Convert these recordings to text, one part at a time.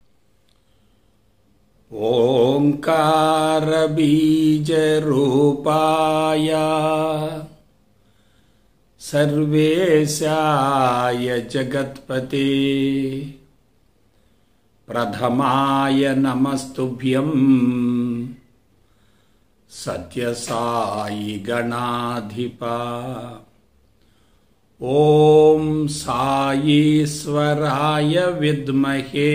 ओङ्कारबीजरूपाय सर्वेशाय जगत्पते प्रथमाय नमस्तुभ्यम् सत्यसायि गणाधिपा ॐ सायीश्वराय विद्महे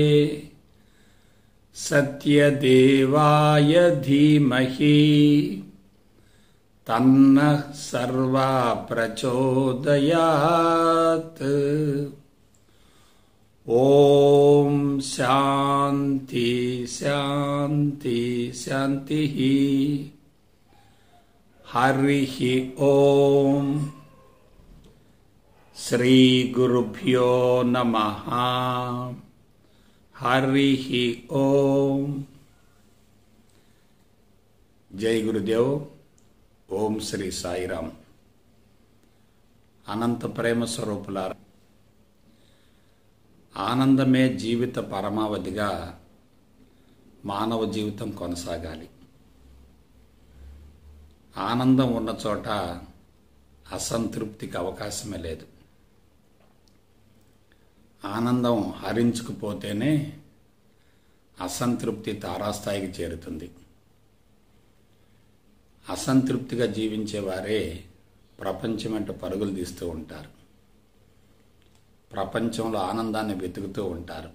सत्यदेवाय धीमहि तन्नः सर्वा प्रचोदयात् ॐ शान्ति शान्ति शान्तिः हरिः ॐ श्रीगुरुभ्यो नमः హరి ఓం జై గురుదేవ్ ఓం శ్రీ సాయిరామ్ అనంత ప్రేమ స్వరూపులార ఆనందమే జీవిత పరమావధిగా మానవ జీవితం కొనసాగాలి ఆనందం ఉన్న చోట అసంతృప్తికి అవకాశమే లేదు ఆనందం హరించుకుపోతేనే అసంతృప్తి తారాస్థాయికి చేరుతుంది అసంతృప్తిగా జీవించేవారే ప్రపంచం వెంట పరుగులు తీస్తూ ఉంటారు ప్రపంచంలో ఆనందాన్ని వెతుకుతూ ఉంటారు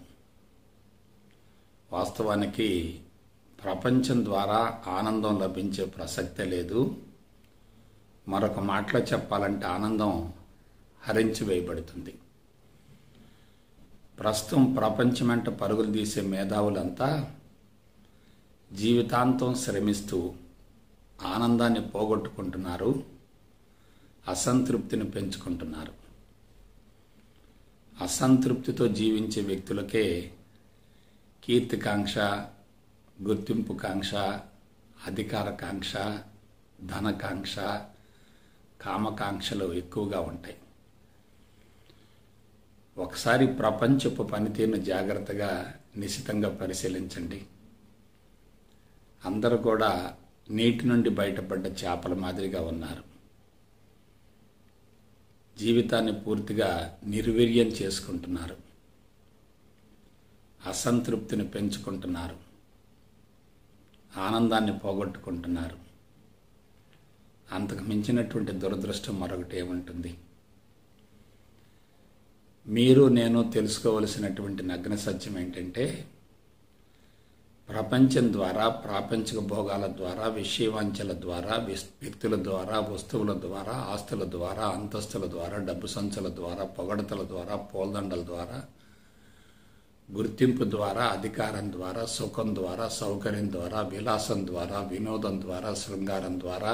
వాస్తవానికి ప్రపంచం ద్వారా ఆనందం లభించే ప్రసక్తే లేదు మరొక మాటలో చెప్పాలంటే ఆనందం హరించి వేయబడుతుంది ప్రస్తుతం ప్రపంచమంట పరుగులు తీసే మేధావులంతా జీవితాంతం శ్రమిస్తూ ఆనందాన్ని పోగొట్టుకుంటున్నారు అసంతృప్తిని పెంచుకుంటున్నారు అసంతృప్తితో జీవించే వ్యక్తులకే కీర్తికాంక్ష గుర్తింపు కాంక్ష అధికారకాంక్ష ధనకాంక్ష కామకాంక్షలు ఎక్కువగా ఉంటాయి ఒకసారి ప్రపంచపు పనితీరును జాగ్రత్తగా నిశితంగా పరిశీలించండి అందరూ కూడా నీటి నుండి బయటపడ్డ చేపల మాదిరిగా ఉన్నారు జీవితాన్ని పూర్తిగా నిర్వీర్యం చేసుకుంటున్నారు అసంతృప్తిని పెంచుకుంటున్నారు ఆనందాన్ని పోగొట్టుకుంటున్నారు అంతకు మించినటువంటి దురదృష్టం మరొకటి ఏముంటుంది మీరు నేను తెలుసుకోవలసినటువంటి నగ్న సత్యం ఏంటంటే ప్రపంచం ద్వారా ప్రాపంచిక భోగాల ద్వారా విషయవాంఛల ద్వారా వ్యక్తుల ద్వారా వస్తువుల ద్వారా ఆస్తుల ద్వారా అంతస్తుల ద్వారా డబ్బు సంచుల ద్వారా పొగడతల ద్వారా పోల్దండల ద్వారా గుర్తింపు ద్వారా అధికారం ద్వారా సుఖం ద్వారా సౌకర్యం ద్వారా విలాసం ద్వారా వినోదం ద్వారా శృంగారం ద్వారా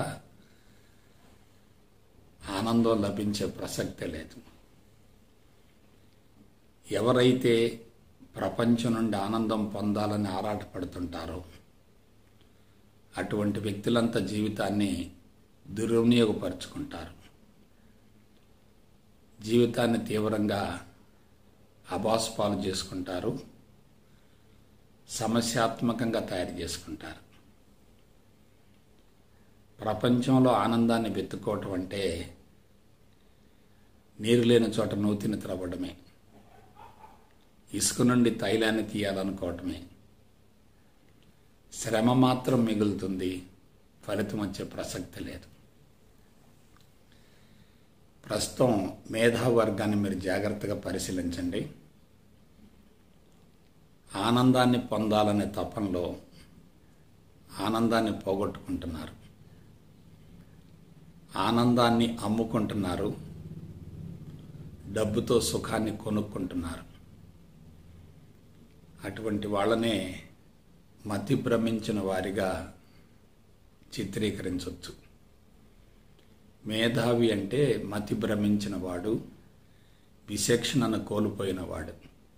ఆనందం లభించే ప్రసక్తే లేదు ఎవరైతే ప్రపంచం నుండి ఆనందం పొందాలని ఆరాటపడుతుంటారో అటువంటి వ్యక్తులంతా జీవితాన్ని దుర్వినియోగపరుచుకుంటారు జీవితాన్ని తీవ్రంగా అబాస్పాలు చేసుకుంటారు సమస్యాత్మకంగా తయారు చేసుకుంటారు ప్రపంచంలో ఆనందాన్ని వెతుక్కోవటం అంటే నీరు లేని చోట నూతిని త్రవ్వడమే ఇసుక నుండి తైలాన్ని తీయాలనుకోవటమే శ్రమ మాత్రం మిగులుతుంది ఫలితం వచ్చే ప్రసక్తి లేదు ప్రస్తుతం మేధావర్గాన్ని మీరు జాగ్రత్తగా పరిశీలించండి ఆనందాన్ని పొందాలనే తపంలో ఆనందాన్ని పోగొట్టుకుంటున్నారు ఆనందాన్ని అమ్ముకుంటున్నారు డబ్బుతో సుఖాన్ని కొనుక్కుంటున్నారు అటువంటి వాళ్ళనే మతి భ్రమించిన వారిగా చిత్రీకరించవచ్చు మేధావి అంటే మతి భ్రమించిన వాడు విచక్షణను కోల్పోయినవాడు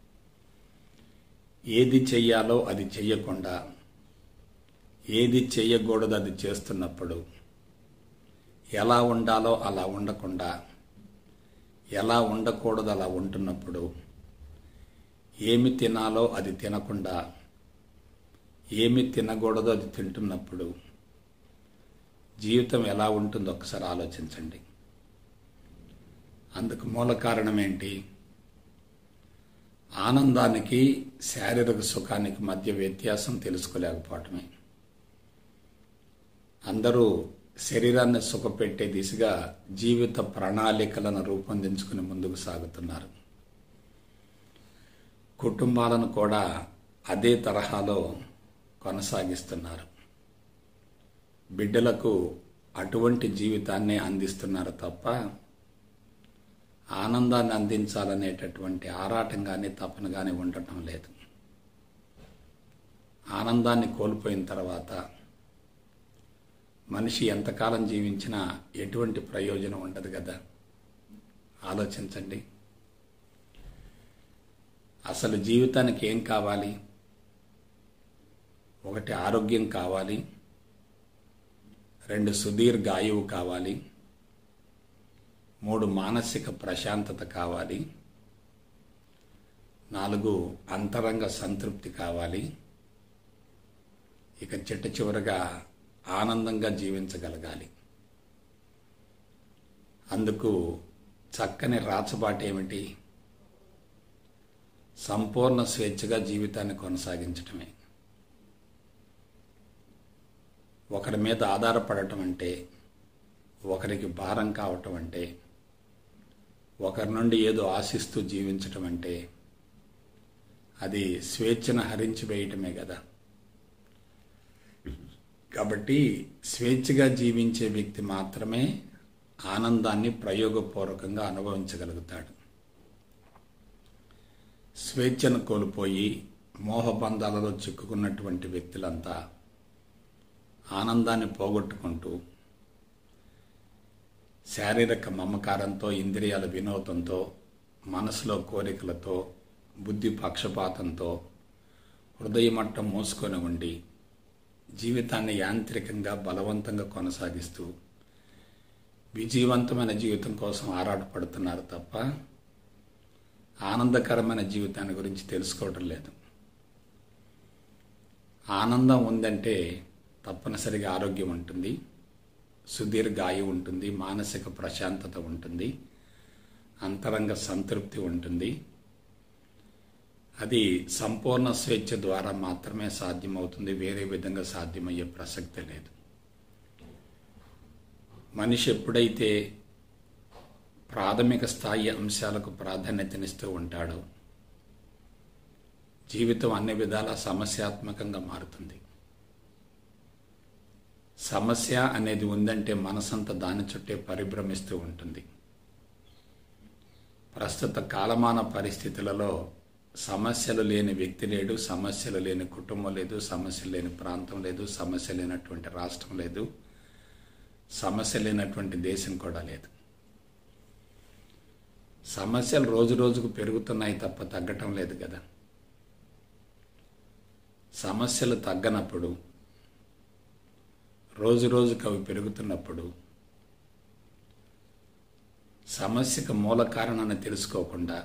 ఏది చెయ్యాలో అది చెయ్యకుండా ఏది చెయ్యకూడదు అది చేస్తున్నప్పుడు ఎలా ఉండాలో అలా ఉండకుండా ఎలా ఉండకూడదు అలా ఉంటున్నప్పుడు ఏమి తినాలో అది తినకుండా ఏమి తినకూడదో అది తింటున్నప్పుడు జీవితం ఎలా ఉంటుందో ఒకసారి ఆలోచించండి అందుకు మూల కారణం ఏంటి ఆనందానికి శారీరక సుఖానికి మధ్య వ్యత్యాసం తెలుసుకోలేకపోవటమే అందరూ శరీరాన్ని సుఖపెట్టే దిశగా జీవిత ప్రణాళికలను రూపొందించుకుని ముందుకు సాగుతున్నారు కుటుంబాలను కూడా అదే తరహాలో కొనసాగిస్తున్నారు బిడ్డలకు అటువంటి జీవితాన్ని అందిస్తున్నారు తప్ప ఆనందాన్ని అందించాలనేటటువంటి ఆరాటం కానీ తపన కానీ ఉండటం లేదు ఆనందాన్ని కోల్పోయిన తర్వాత మనిషి ఎంతకాలం జీవించినా ఎటువంటి ప్రయోజనం ఉండదు కదా ఆలోచించండి అసలు జీవితానికి ఏం కావాలి ఒకటి ఆరోగ్యం కావాలి రెండు సుదీర్ఘ ఆయువు కావాలి మూడు మానసిక ప్రశాంతత కావాలి నాలుగు అంతరంగ సంతృప్తి కావాలి ఇక చిట్ట చివరగా ఆనందంగా జీవించగలగాలి అందుకు చక్కని రాచబాటు ఏమిటి సంపూర్ణ స్వేచ్ఛగా జీవితాన్ని కొనసాగించటమే ఒకరి మీద ఆధారపడటం అంటే ఒకరికి భారం కావటం అంటే ఒకరి నుండి ఏదో ఆశిస్తూ జీవించటం అంటే అది స్వేచ్ఛను హరించి వేయటమే కదా కాబట్టి స్వేచ్ఛగా జీవించే వ్యక్తి మాత్రమే ఆనందాన్ని ప్రయోగపూర్వకంగా అనుభవించగలుగుతాడు స్వేచ్ఛను కోల్పోయి మోహబంధాలలో చిక్కుకున్నటువంటి వ్యక్తులంతా ఆనందాన్ని పోగొట్టుకుంటూ శారీరక మమకారంతో ఇంద్రియాల వినోదంతో మనసులో కోరికలతో బుద్ధి పక్షపాతంతో హృదయమట్టం మోసుకొని ఉండి జీవితాన్ని యాంత్రికంగా బలవంతంగా కొనసాగిస్తూ విజయవంతమైన జీవితం కోసం ఆరాటపడుతున్నారు తప్ప ఆనందకరమైన జీవితాన్ని గురించి తెలుసుకోవటం లేదు ఆనందం ఉందంటే తప్పనిసరిగా ఆరోగ్యం ఉంటుంది సుదీర్ఘ ఆయువు ఉంటుంది మానసిక ప్రశాంతత ఉంటుంది అంతరంగ సంతృప్తి ఉంటుంది అది సంపూర్ణ స్వేచ్ఛ ద్వారా మాత్రమే సాధ్యమవుతుంది వేరే విధంగా సాధ్యమయ్యే ప్రసక్తి లేదు మనిషి ఎప్పుడైతే ప్రాథమిక స్థాయి అంశాలకు ప్రాధాన్యతనిస్తూ ఉంటాడో జీవితం అన్ని విధాల సమస్యాత్మకంగా మారుతుంది సమస్య అనేది ఉందంటే మనసంతా దాని చుట్టే పరిభ్రమిస్తూ ఉంటుంది ప్రస్తుత కాలమాన పరిస్థితులలో సమస్యలు లేని వ్యక్తి లేడు సమస్యలు లేని కుటుంబం లేదు సమస్య లేని ప్రాంతం లేదు సమస్య లేనటువంటి రాష్ట్రం లేదు సమస్య లేనటువంటి దేశం కూడా లేదు సమస్యలు రోజు రోజుకు పెరుగుతున్నాయి తప్ప తగ్గటం లేదు కదా సమస్యలు తగ్గనప్పుడు రోజు రోజుకు అవి పెరుగుతున్నప్పుడు సమస్యకు మూల కారణాన్ని తెలుసుకోకుండా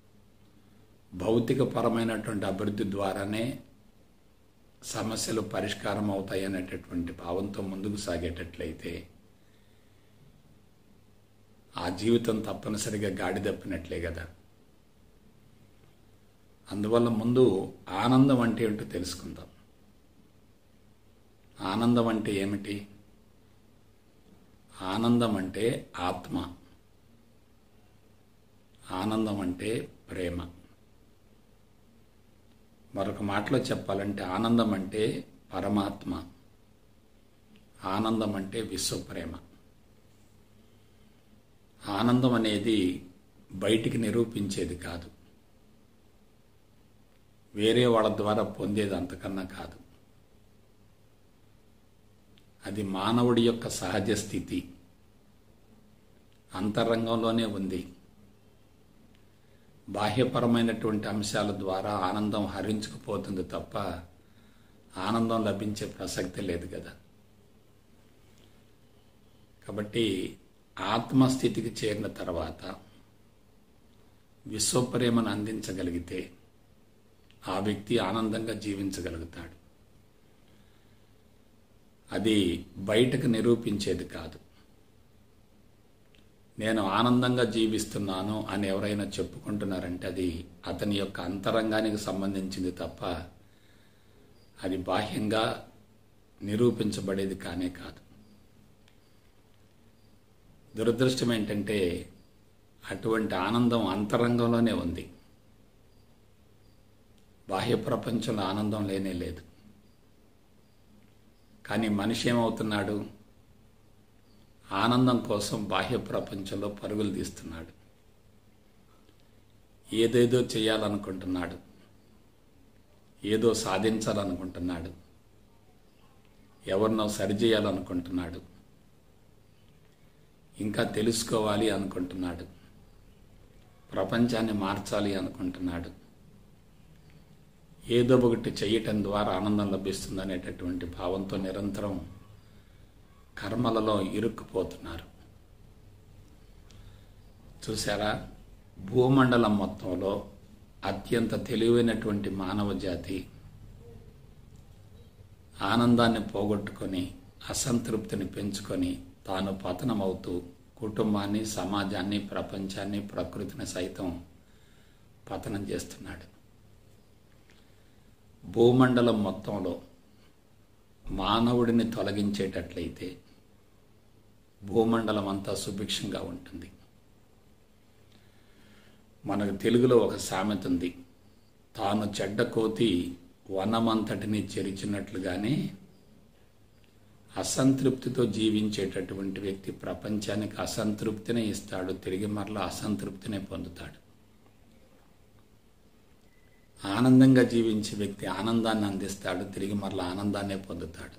భౌతిక పరమైనటువంటి అభివృద్ధి ద్వారానే సమస్యలు పరిష్కారం అవుతాయి అనేటటువంటి భావంతో ముందుకు సాగేటట్లయితే ఆ జీవితం తప్పనిసరిగా గాడి తప్పినట్లే కదా అందువల్ల ముందు ఆనందం అంటే ఏంటో తెలుసుకుందాం ఆనందం అంటే ఏమిటి ఆనందం అంటే ఆత్మ ఆనందం అంటే ప్రేమ మరొక మాటలో చెప్పాలంటే ఆనందం అంటే పరమాత్మ ఆనందం అంటే విశ్వప్రేమ ఆనందం అనేది బయటికి నిరూపించేది కాదు వేరే వాళ్ళ ద్వారా పొందేది అంతకన్నా కాదు అది మానవుడి యొక్క సహజ స్థితి అంతరంగంలోనే ఉంది బాహ్యపరమైనటువంటి అంశాల ద్వారా ఆనందం హరించుకుపోతుంది తప్ప ఆనందం లభించే ప్రసక్తి లేదు కదా కాబట్టి ఆత్మస్థితికి చేరిన తర్వాత విశ్వప్రేమను అందించగలిగితే ఆ వ్యక్తి ఆనందంగా జీవించగలుగుతాడు అది బయటకు నిరూపించేది కాదు నేను ఆనందంగా జీవిస్తున్నాను అని ఎవరైనా చెప్పుకుంటున్నారంటే అది అతని యొక్క అంతరంగానికి సంబంధించింది తప్ప అది బాహ్యంగా నిరూపించబడేది కానే కాదు దురదృష్టం ఏంటంటే అటువంటి ఆనందం అంతరంగంలోనే ఉంది బాహ్య ప్రపంచంలో ఆనందం లేనే లేదు కానీ మనిషి ఏమవుతున్నాడు ఆనందం కోసం బాహ్య ప్రపంచంలో పరుగులు తీస్తున్నాడు ఏదేదో చేయాలనుకుంటున్నాడు ఏదో సాధించాలనుకుంటున్నాడు ఎవరినో సరిచేయాలనుకుంటున్నాడు ఇంకా తెలుసుకోవాలి అనుకుంటున్నాడు ప్రపంచాన్ని మార్చాలి అనుకుంటున్నాడు ఏదో ఒకటి చేయటం ద్వారా ఆనందం లభిస్తుంది అనేటటువంటి భావంతో నిరంతరం కర్మలలో ఇరుక్కుపోతున్నారు చూసారా భూమండలం మొత్తంలో అత్యంత తెలివైనటువంటి మానవ జాతి ఆనందాన్ని పోగొట్టుకొని అసంతృప్తిని పెంచుకొని తాను పతనమవుతూ కుటుంబాన్ని సమాజాన్ని ప్రపంచాన్ని ప్రకృతిని సైతం పతనం చేస్తున్నాడు భూమండలం మొత్తంలో మానవుడిని తొలగించేటట్లయితే భూమండలం అంతా సుభిక్షంగా ఉంటుంది మనకు తెలుగులో ఒక సామెత ఉంది తాను చెడ్డ కోతి వనమంతటిని చెరిచినట్లుగానే అసంతృప్తితో జీవించేటటువంటి వ్యక్తి ప్రపంచానికి అసంతృప్తినే ఇస్తాడు తిరిగి మరలా అసంతృప్తినే పొందుతాడు ఆనందంగా జీవించే వ్యక్తి ఆనందాన్ని అందిస్తాడు తిరిగి మరలా ఆనందాన్నే పొందుతాడు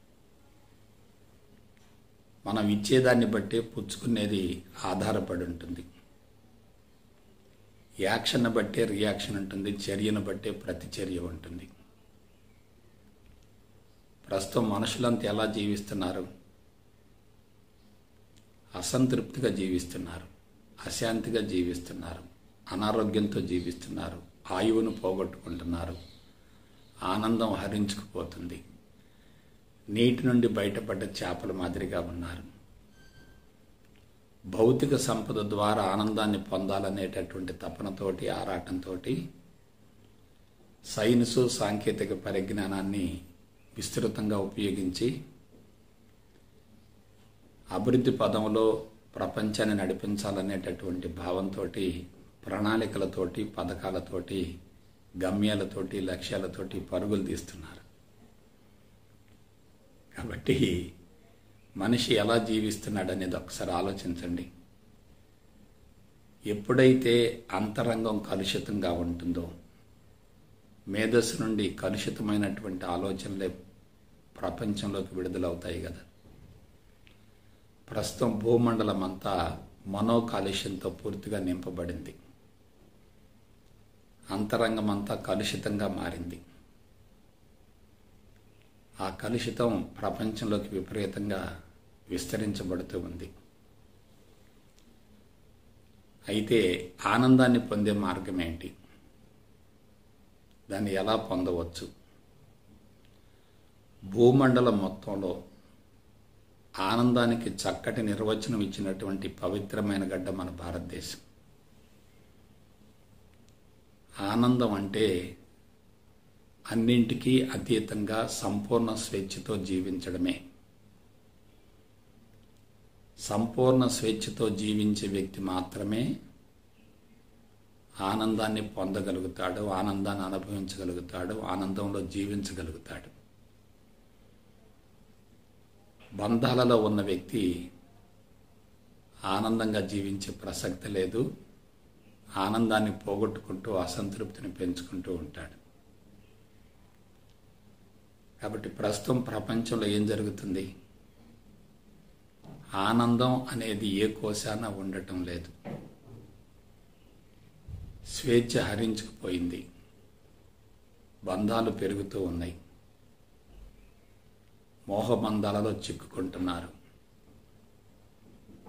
మనం ఇచ్చేదాన్ని బట్టే పుచ్చుకునేది ఆధారపడి ఉంటుంది యాక్షన్ బట్టే రియాక్షన్ ఉంటుంది చర్యను బట్టే ప్రతిచర్య ఉంటుంది ప్రస్తుతం మనుషులంతా ఎలా జీవిస్తున్నారు అసంతృప్తిగా జీవిస్తున్నారు అశాంతిగా జీవిస్తున్నారు అనారోగ్యంతో జీవిస్తున్నారు ఆయువును పోగొట్టుకుంటున్నారు ఆనందం హరించుకుపోతుంది నీటి నుండి బయటపడ్డ చేపల మాదిరిగా ఉన్నారు భౌతిక సంపద ద్వారా ఆనందాన్ని పొందాలనేటటువంటి తపనతోటి ఆరాటంతో సైన్సు సాంకేతిక పరిజ్ఞానాన్ని విస్తృతంగా ఉపయోగించి అభివృద్ధి పదంలో ప్రపంచాన్ని నడిపించాలనేటటువంటి భావంతో ప్రణాళికలతోటి పథకాలతోటి గమ్యాలతోటి లక్ష్యాలతోటి పరుగులు తీస్తున్నారు కాబట్టి మనిషి ఎలా జీవిస్తున్నాడు అనేది ఒకసారి ఆలోచించండి ఎప్పుడైతే అంతరంగం కలుషితంగా ఉంటుందో మేధస్సు నుండి కలుషితమైనటువంటి ఆలోచనలే ప్రపంచంలోకి విడుదలవుతాయి కదా ప్రస్తుతం భూమండలం అంతా మనోకాలుష్యంతో పూర్తిగా నింపబడింది అంతరంగం అంతా కలుషితంగా మారింది ఆ కలుషితం ప్రపంచంలోకి విపరీతంగా విస్తరించబడుతూ ఉంది అయితే ఆనందాన్ని పొందే మార్గం ఏంటి దాన్ని ఎలా పొందవచ్చు భూమండలం మొత్తంలో ఆనందానికి చక్కటి నిర్వచనం ఇచ్చినటువంటి పవిత్రమైన గడ్డ మన భారతదేశం ఆనందం అంటే అన్నింటికీ అతీతంగా సంపూర్ణ స్వేచ్ఛతో జీవించడమే సంపూర్ణ స్వేచ్ఛతో జీవించే వ్యక్తి మాత్రమే ఆనందాన్ని పొందగలుగుతాడు ఆనందాన్ని అనుభవించగలుగుతాడు ఆనందంలో జీవించగలుగుతాడు బంధాలలో ఉన్న వ్యక్తి ఆనందంగా జీవించే ప్రసక్తి లేదు ఆనందాన్ని పోగొట్టుకుంటూ అసంతృప్తిని పెంచుకుంటూ ఉంటాడు కాబట్టి ప్రస్తుతం ప్రపంచంలో ఏం జరుగుతుంది ఆనందం అనేది ఏ కోశాన ఉండటం లేదు స్వేచ్ఛ హరించుకుపోయింది బంధాలు పెరుగుతూ ఉన్నాయి మోహబంధాలలో చిక్కుకుంటున్నారు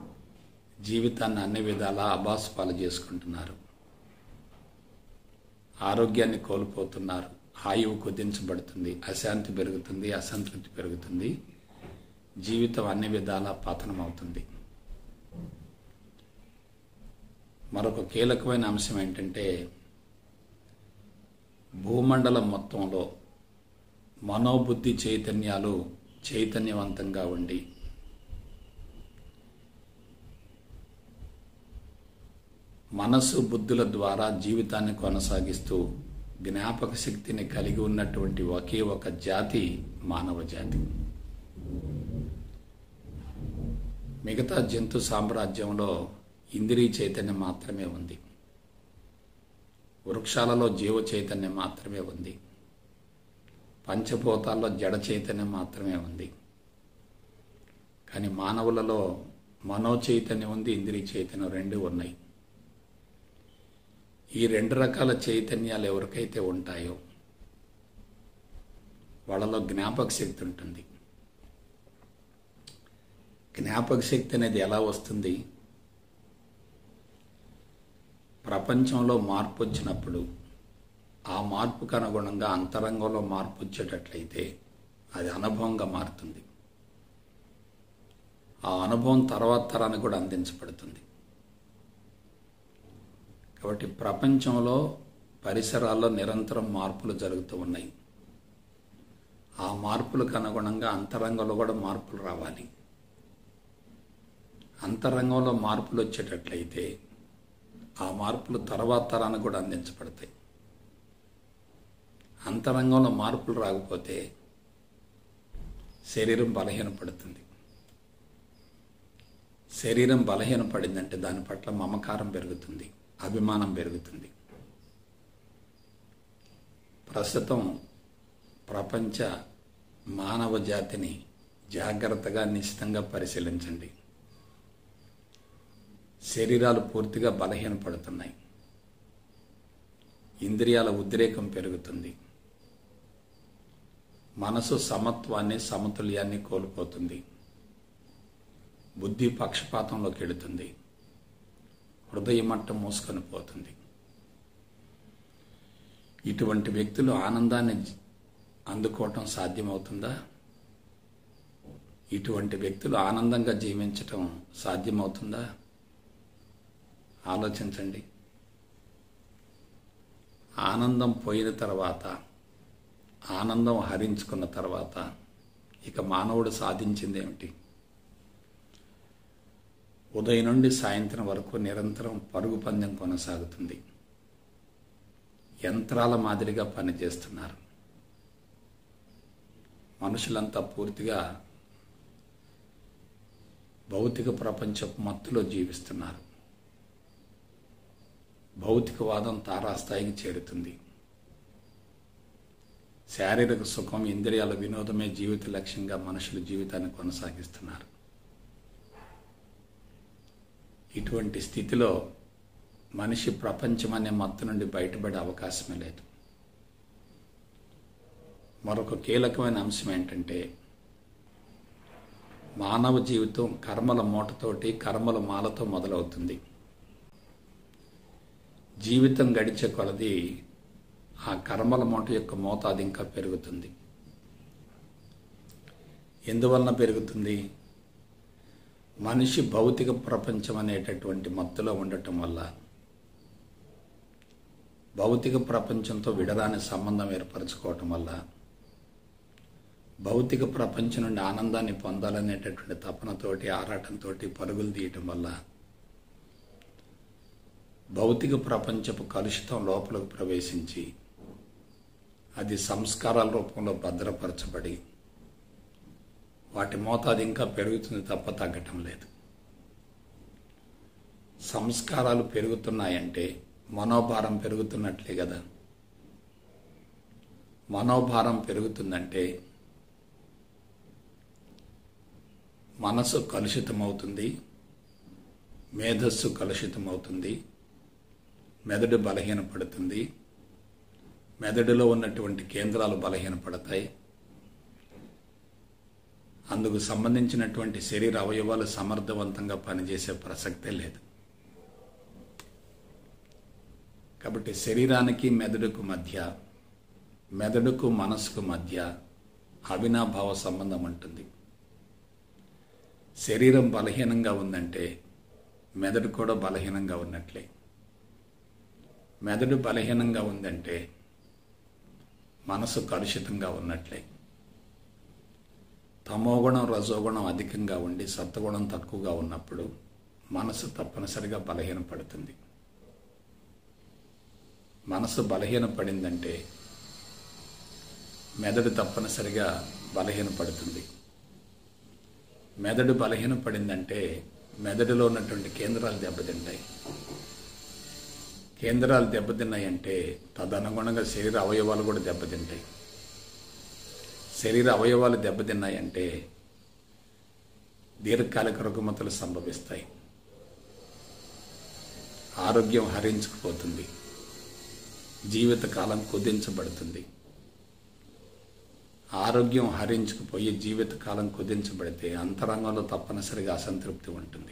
జీవితాన్ని అన్ని విధాలా అబాస్పాలు చేసుకుంటున్నారు ఆరోగ్యాన్ని కోల్పోతున్నారు ఆయువు కుదించబడుతుంది అశాంతి పెరుగుతుంది అసంతృప్తి పెరుగుతుంది జీవితం అన్ని విధాలా పతనమవుతుంది మరొక కీలకమైన అంశం ఏంటంటే భూమండలం మొత్తంలో మనోబుద్ధి చైతన్యాలు చైతన్యవంతంగా ఉండి మనసు బుద్ధుల ద్వారా జీవితాన్ని కొనసాగిస్తూ జ్ఞాపక శక్తిని కలిగి ఉన్నటువంటి ఒకే ఒక జాతి మానవ జాతి మిగతా జంతు సామ్రాజ్యంలో ఇంద్రియ చైతన్యం మాత్రమే ఉంది వృక్షాలలో జీవ చైతన్యం మాత్రమే ఉంది పంచభూతాల్లో జడ చైతన్యం మాత్రమే ఉంది కానీ మానవులలో మనో చైతన్యం ఉంది ఇంద్రియ చైతన్యం రెండు ఉన్నాయి ఈ రెండు రకాల చైతన్యాలు ఎవరికైతే ఉంటాయో వాళ్ళలో జ్ఞాపక శక్తి ఉంటుంది జ్ఞాపక శక్తి అనేది ఎలా వస్తుంది ప్రపంచంలో మార్పు వచ్చినప్పుడు ఆ మార్పుకు అనుగుణంగా అంతరంగంలో మార్పు వచ్చేటట్లయితే అది అనుభవంగా మారుతుంది ఆ అనుభవం తర్వాత తరానికి కూడా అందించబడుతుంది కాబట్టి ప్రపంచంలో పరిసరాల్లో నిరంతరం మార్పులు జరుగుతూ ఉన్నాయి ఆ మార్పులకు అనుగుణంగా అంతరంగంలో కూడా మార్పులు రావాలి అంతరంగంలో మార్పులు వచ్చేటట్లయితే ఆ మార్పులు తర్వాత తరానికి కూడా అందించబడతాయి అంతరంగంలో మార్పులు రాకపోతే శరీరం బలహీనపడుతుంది శరీరం బలహీనపడిందంటే దాని పట్ల మమకారం పెరుగుతుంది అభిమానం పెరుగుతుంది ప్రస్తుతం ప్రపంచ మానవ జాతిని జాగ్రత్తగా నిశ్చితంగా పరిశీలించండి శరీరాలు పూర్తిగా బలహీనపడుతున్నాయి ఇంద్రియాల ఉద్రేకం పెరుగుతుంది మనసు సమత్వాన్ని సమతుల్యాన్ని కోల్పోతుంది బుద్ధి పక్షపాతంలోకి వెళుతుంది హృదయ మట్టం మూసుకొని పోతుంది ఇటువంటి వ్యక్తులు ఆనందాన్ని అందుకోవటం సాధ్యమవుతుందా ఇటువంటి వ్యక్తులు ఆనందంగా జీవించటం సాధ్యమవుతుందా ఆలోచించండి ఆనందం పోయిన తర్వాత ఆనందం హరించుకున్న తర్వాత ఇక మానవుడు సాధించింది ఏమిటి ఉదయం నుండి సాయంత్రం వరకు నిరంతరం పరుగు పందెం కొనసాగుతుంది యంత్రాల మాదిరిగా పనిచేస్తున్నారు మనుషులంతా పూర్తిగా భౌతిక ప్రపంచపు మత్తులో జీవిస్తున్నారు భౌతికవాదం తారాస్థాయికి చేరుతుంది శారీరక సుఖం ఇంద్రియాల వినోదమే జీవిత లక్ష్యంగా మనుషులు జీవితాన్ని కొనసాగిస్తున్నారు ఇటువంటి స్థితిలో మనిషి ప్రపంచం అనే మత్తు నుండి బయటపడే అవకాశమే లేదు మరొక కీలకమైన అంశం ఏంటంటే మానవ జీవితం కర్మల మూటతోటి కర్మల మాలతో మొదలవుతుంది జీవితం గడిచే కొలది ఆ కర్మల మూట యొక్క మోతాదు ఇంకా పెరుగుతుంది ఎందువలన పెరుగుతుంది మనిషి భౌతిక ప్రపంచం అనేటటువంటి మత్తులో ఉండటం వల్ల భౌతిక ప్రపంచంతో విడరాని సంబంధం ఏర్పరచుకోవటం వల్ల భౌతిక ప్రపంచం నుండి ఆనందాన్ని పొందాలనేటటువంటి తపనతోటి ఆరాటంతో పరుగులు తీయటం వల్ల భౌతిక ప్రపంచపు కలుషితం లోపలికి ప్రవేశించి అది సంస్కారాల రూపంలో భద్రపరచబడి వాటి మోతాదు ఇంకా పెరుగుతుంది తప్ప తగ్గటం లేదు సంస్కారాలు పెరుగుతున్నాయంటే మనోభారం పెరుగుతున్నట్లే కదా మనోభారం పెరుగుతుందంటే మనసు కలుషితమవుతుంది మేధస్సు కలుషితమవుతుంది మెదడు బలహీనపడుతుంది మెదడులో ఉన్నటువంటి కేంద్రాలు బలహీనపడతాయి అందుకు సంబంధించినటువంటి శరీర అవయవాలు సమర్థవంతంగా పనిచేసే ప్రసక్తే లేదు కాబట్టి శరీరానికి మెదడుకు మధ్య మెదడుకు మనసుకు మధ్య అవినాభావ సంబంధం ఉంటుంది శరీరం బలహీనంగా ఉందంటే మెదడు కూడా బలహీనంగా ఉన్నట్లే మెదడు బలహీనంగా ఉందంటే మనసు కలుషితంగా ఉన్నట్లే తమోగుణం రజోగుణం అధికంగా ఉండి సత్వగుణం తక్కువగా ఉన్నప్పుడు మనసు తప్పనిసరిగా బలహీనపడుతుంది మనసు బలహీనపడిందంటే మెదడు తప్పనిసరిగా బలహీనపడుతుంది మెదడు బలహీనపడిందంటే మెదడులో ఉన్నటువంటి కేంద్రాలు దెబ్బతింటాయి కేంద్రాలు దెబ్బతిన్నాయంటే తదనుగుణంగా శరీర అవయవాలు కూడా దెబ్బతింటాయి శరీర అవయవాలు దెబ్బతిన్నాయంటే దీర్ఘకాలిక రుగ్మతలు సంభవిస్తాయి ఆరోగ్యం హరించుకుపోతుంది జీవితకాలం కుదించబడుతుంది ఆరోగ్యం హరించుకుపోయి జీవితకాలం కుదించబడితే అంతరంగంలో తప్పనిసరిగా అసంతృప్తి ఉంటుంది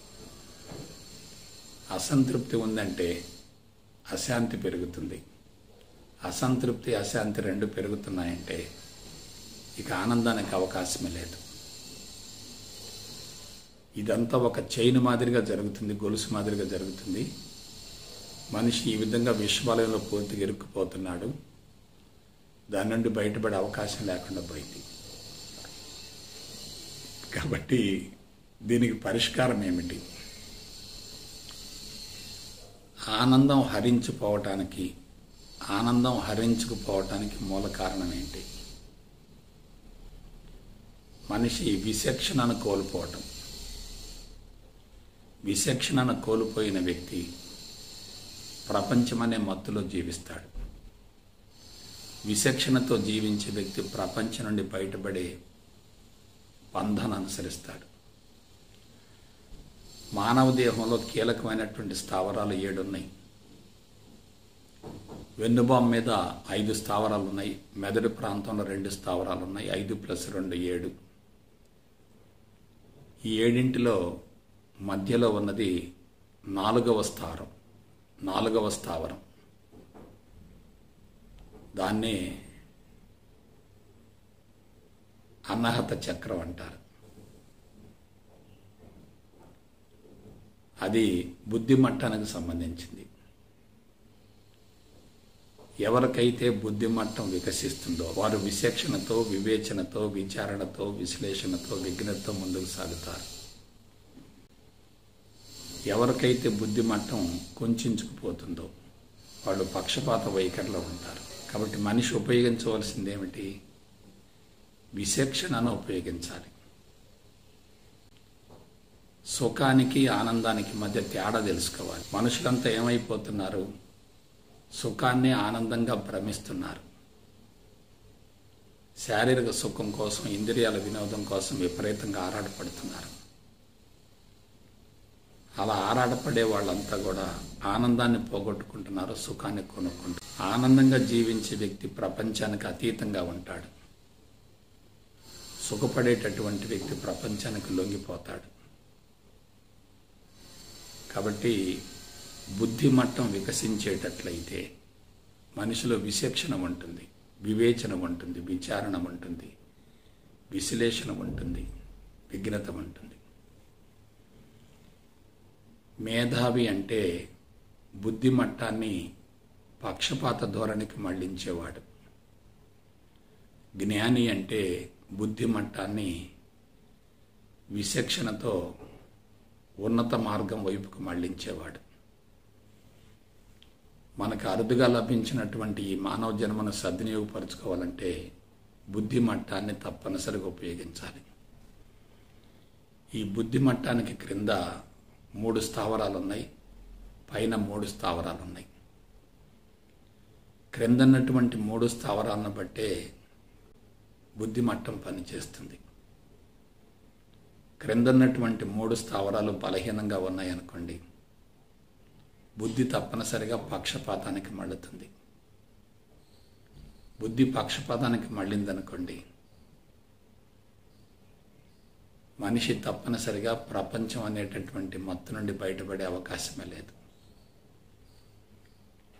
అసంతృప్తి ఉందంటే అశాంతి పెరుగుతుంది అసంతృప్తి అశాంతి రెండు పెరుగుతున్నాయంటే ఇక ఆనందానికి అవకాశమే లేదు ఇదంతా ఒక చైన్ మాదిరిగా జరుగుతుంది గొలుసు మాదిరిగా జరుగుతుంది మనిషి ఈ విధంగా విశ్వాలయంలో పూర్తిగా ఇరుక్కుపోతున్నాడు దాని నుండి బయటపడే అవకాశం లేకుండా పోయింది కాబట్టి దీనికి పరిష్కారం ఏమిటి ఆనందం హరించిపోవటానికి ఆనందం హరించుకుపోవటానికి మూల కారణం ఏంటి మనిషి విచక్షణను కోల్పోవటం విచక్షణను కోల్పోయిన వ్యక్తి ప్రపంచమనే మత్తులో జీవిస్తాడు విచక్షణతో జీవించే వ్యక్తి ప్రపంచం నుండి బయటపడే బంధాన్ని అనుసరిస్తాడు మానవ దేహంలో కీలకమైనటువంటి స్థావరాలు ఏడున్నాయి వెన్నుబాం మీద ఐదు స్థావరాలు ఉన్నాయి మెదడు ప్రాంతంలో రెండు స్థావరాలు ఉన్నాయి ఐదు ప్లస్ రెండు ఏడు ఈ ఏడింటిలో మధ్యలో ఉన్నది నాలుగవ స్థావరం నాలుగవ స్థావరం దాన్నే అన్నహత చక్రం అంటారు అది బుద్ధి మట్టానికి సంబంధించింది ఎవరికైతే బుద్ధి మట్టం వికసిస్తుందో వారు విచక్షణతో వివేచనతో విచారణతో విశ్లేషణతో విఘ్నతో ముందుకు సాగుతారు ఎవరికైతే బుద్ధి మట్టం కుంచుకుపోతుందో వాళ్ళు పక్షపాత వైఖరిలో ఉంటారు కాబట్టి మనిషి ఉపయోగించవలసింది ఏమిటి విచక్షణను ఉపయోగించాలి సుఖానికి ఆనందానికి మధ్య తేడా తెలుసుకోవాలి మనుషులంతా ఏమైపోతున్నారు సుఖాన్ని ఆనందంగా భ్రమిస్తున్నారు శారీరక సుఖం కోసం ఇంద్రియాల వినోదం కోసం విపరీతంగా ఆరాటపడుతున్నారు అలా ఆరాటపడే వాళ్ళంతా కూడా ఆనందాన్ని పోగొట్టుకుంటున్నారు సుఖాన్ని కొనుక్కుంటారు ఆనందంగా జీవించే వ్యక్తి ప్రపంచానికి అతీతంగా ఉంటాడు సుఖపడేటటువంటి వ్యక్తి ప్రపంచానికి లొంగిపోతాడు కాబట్టి బుద్ధి మట్టం వికసించేటట్లయితే మనిషిలో విచక్షణ ఉంటుంది వివేచన ఉంటుంది విచారణ ఉంటుంది విశ్లేషణ ఉంటుంది విఘ్నత ఉంటుంది మేధావి అంటే బుద్ధి మట్టాన్ని పక్షపాత ధోరణికి మళ్లించేవాడు జ్ఞాని అంటే బుద్ధి మట్టాన్ని విచక్షణతో ఉన్నత మార్గం వైపుకు మళ్లించేవాడు మనకు అరుదుగా లభించినటువంటి ఈ మానవ జన్మను సద్వినియోగపరచుకోవాలంటే బుద్ధి మట్టాన్ని తప్పనిసరిగా ఉపయోగించాలి ఈ బుద్ధి మట్టానికి క్రింద మూడు స్థావరాలు ఉన్నాయి పైన మూడు స్థావరాలు ఉన్నాయి క్రిందన్నటువంటి మూడు స్థావరాలను బట్టే బుద్ధి మట్టం పనిచేస్తుంది క్రిందన్నటువంటి మూడు స్థావరాలు బలహీనంగా ఉన్నాయనుకోండి బుద్ధి తప్పనిసరిగా పక్షపాతానికి మళ్ళుతుంది బుద్ధి పక్షపాతానికి మళ్ళిందనుకోండి మనిషి తప్పనిసరిగా ప్రపంచం అనేటటువంటి మత్తు నుండి బయటపడే అవకాశమే లేదు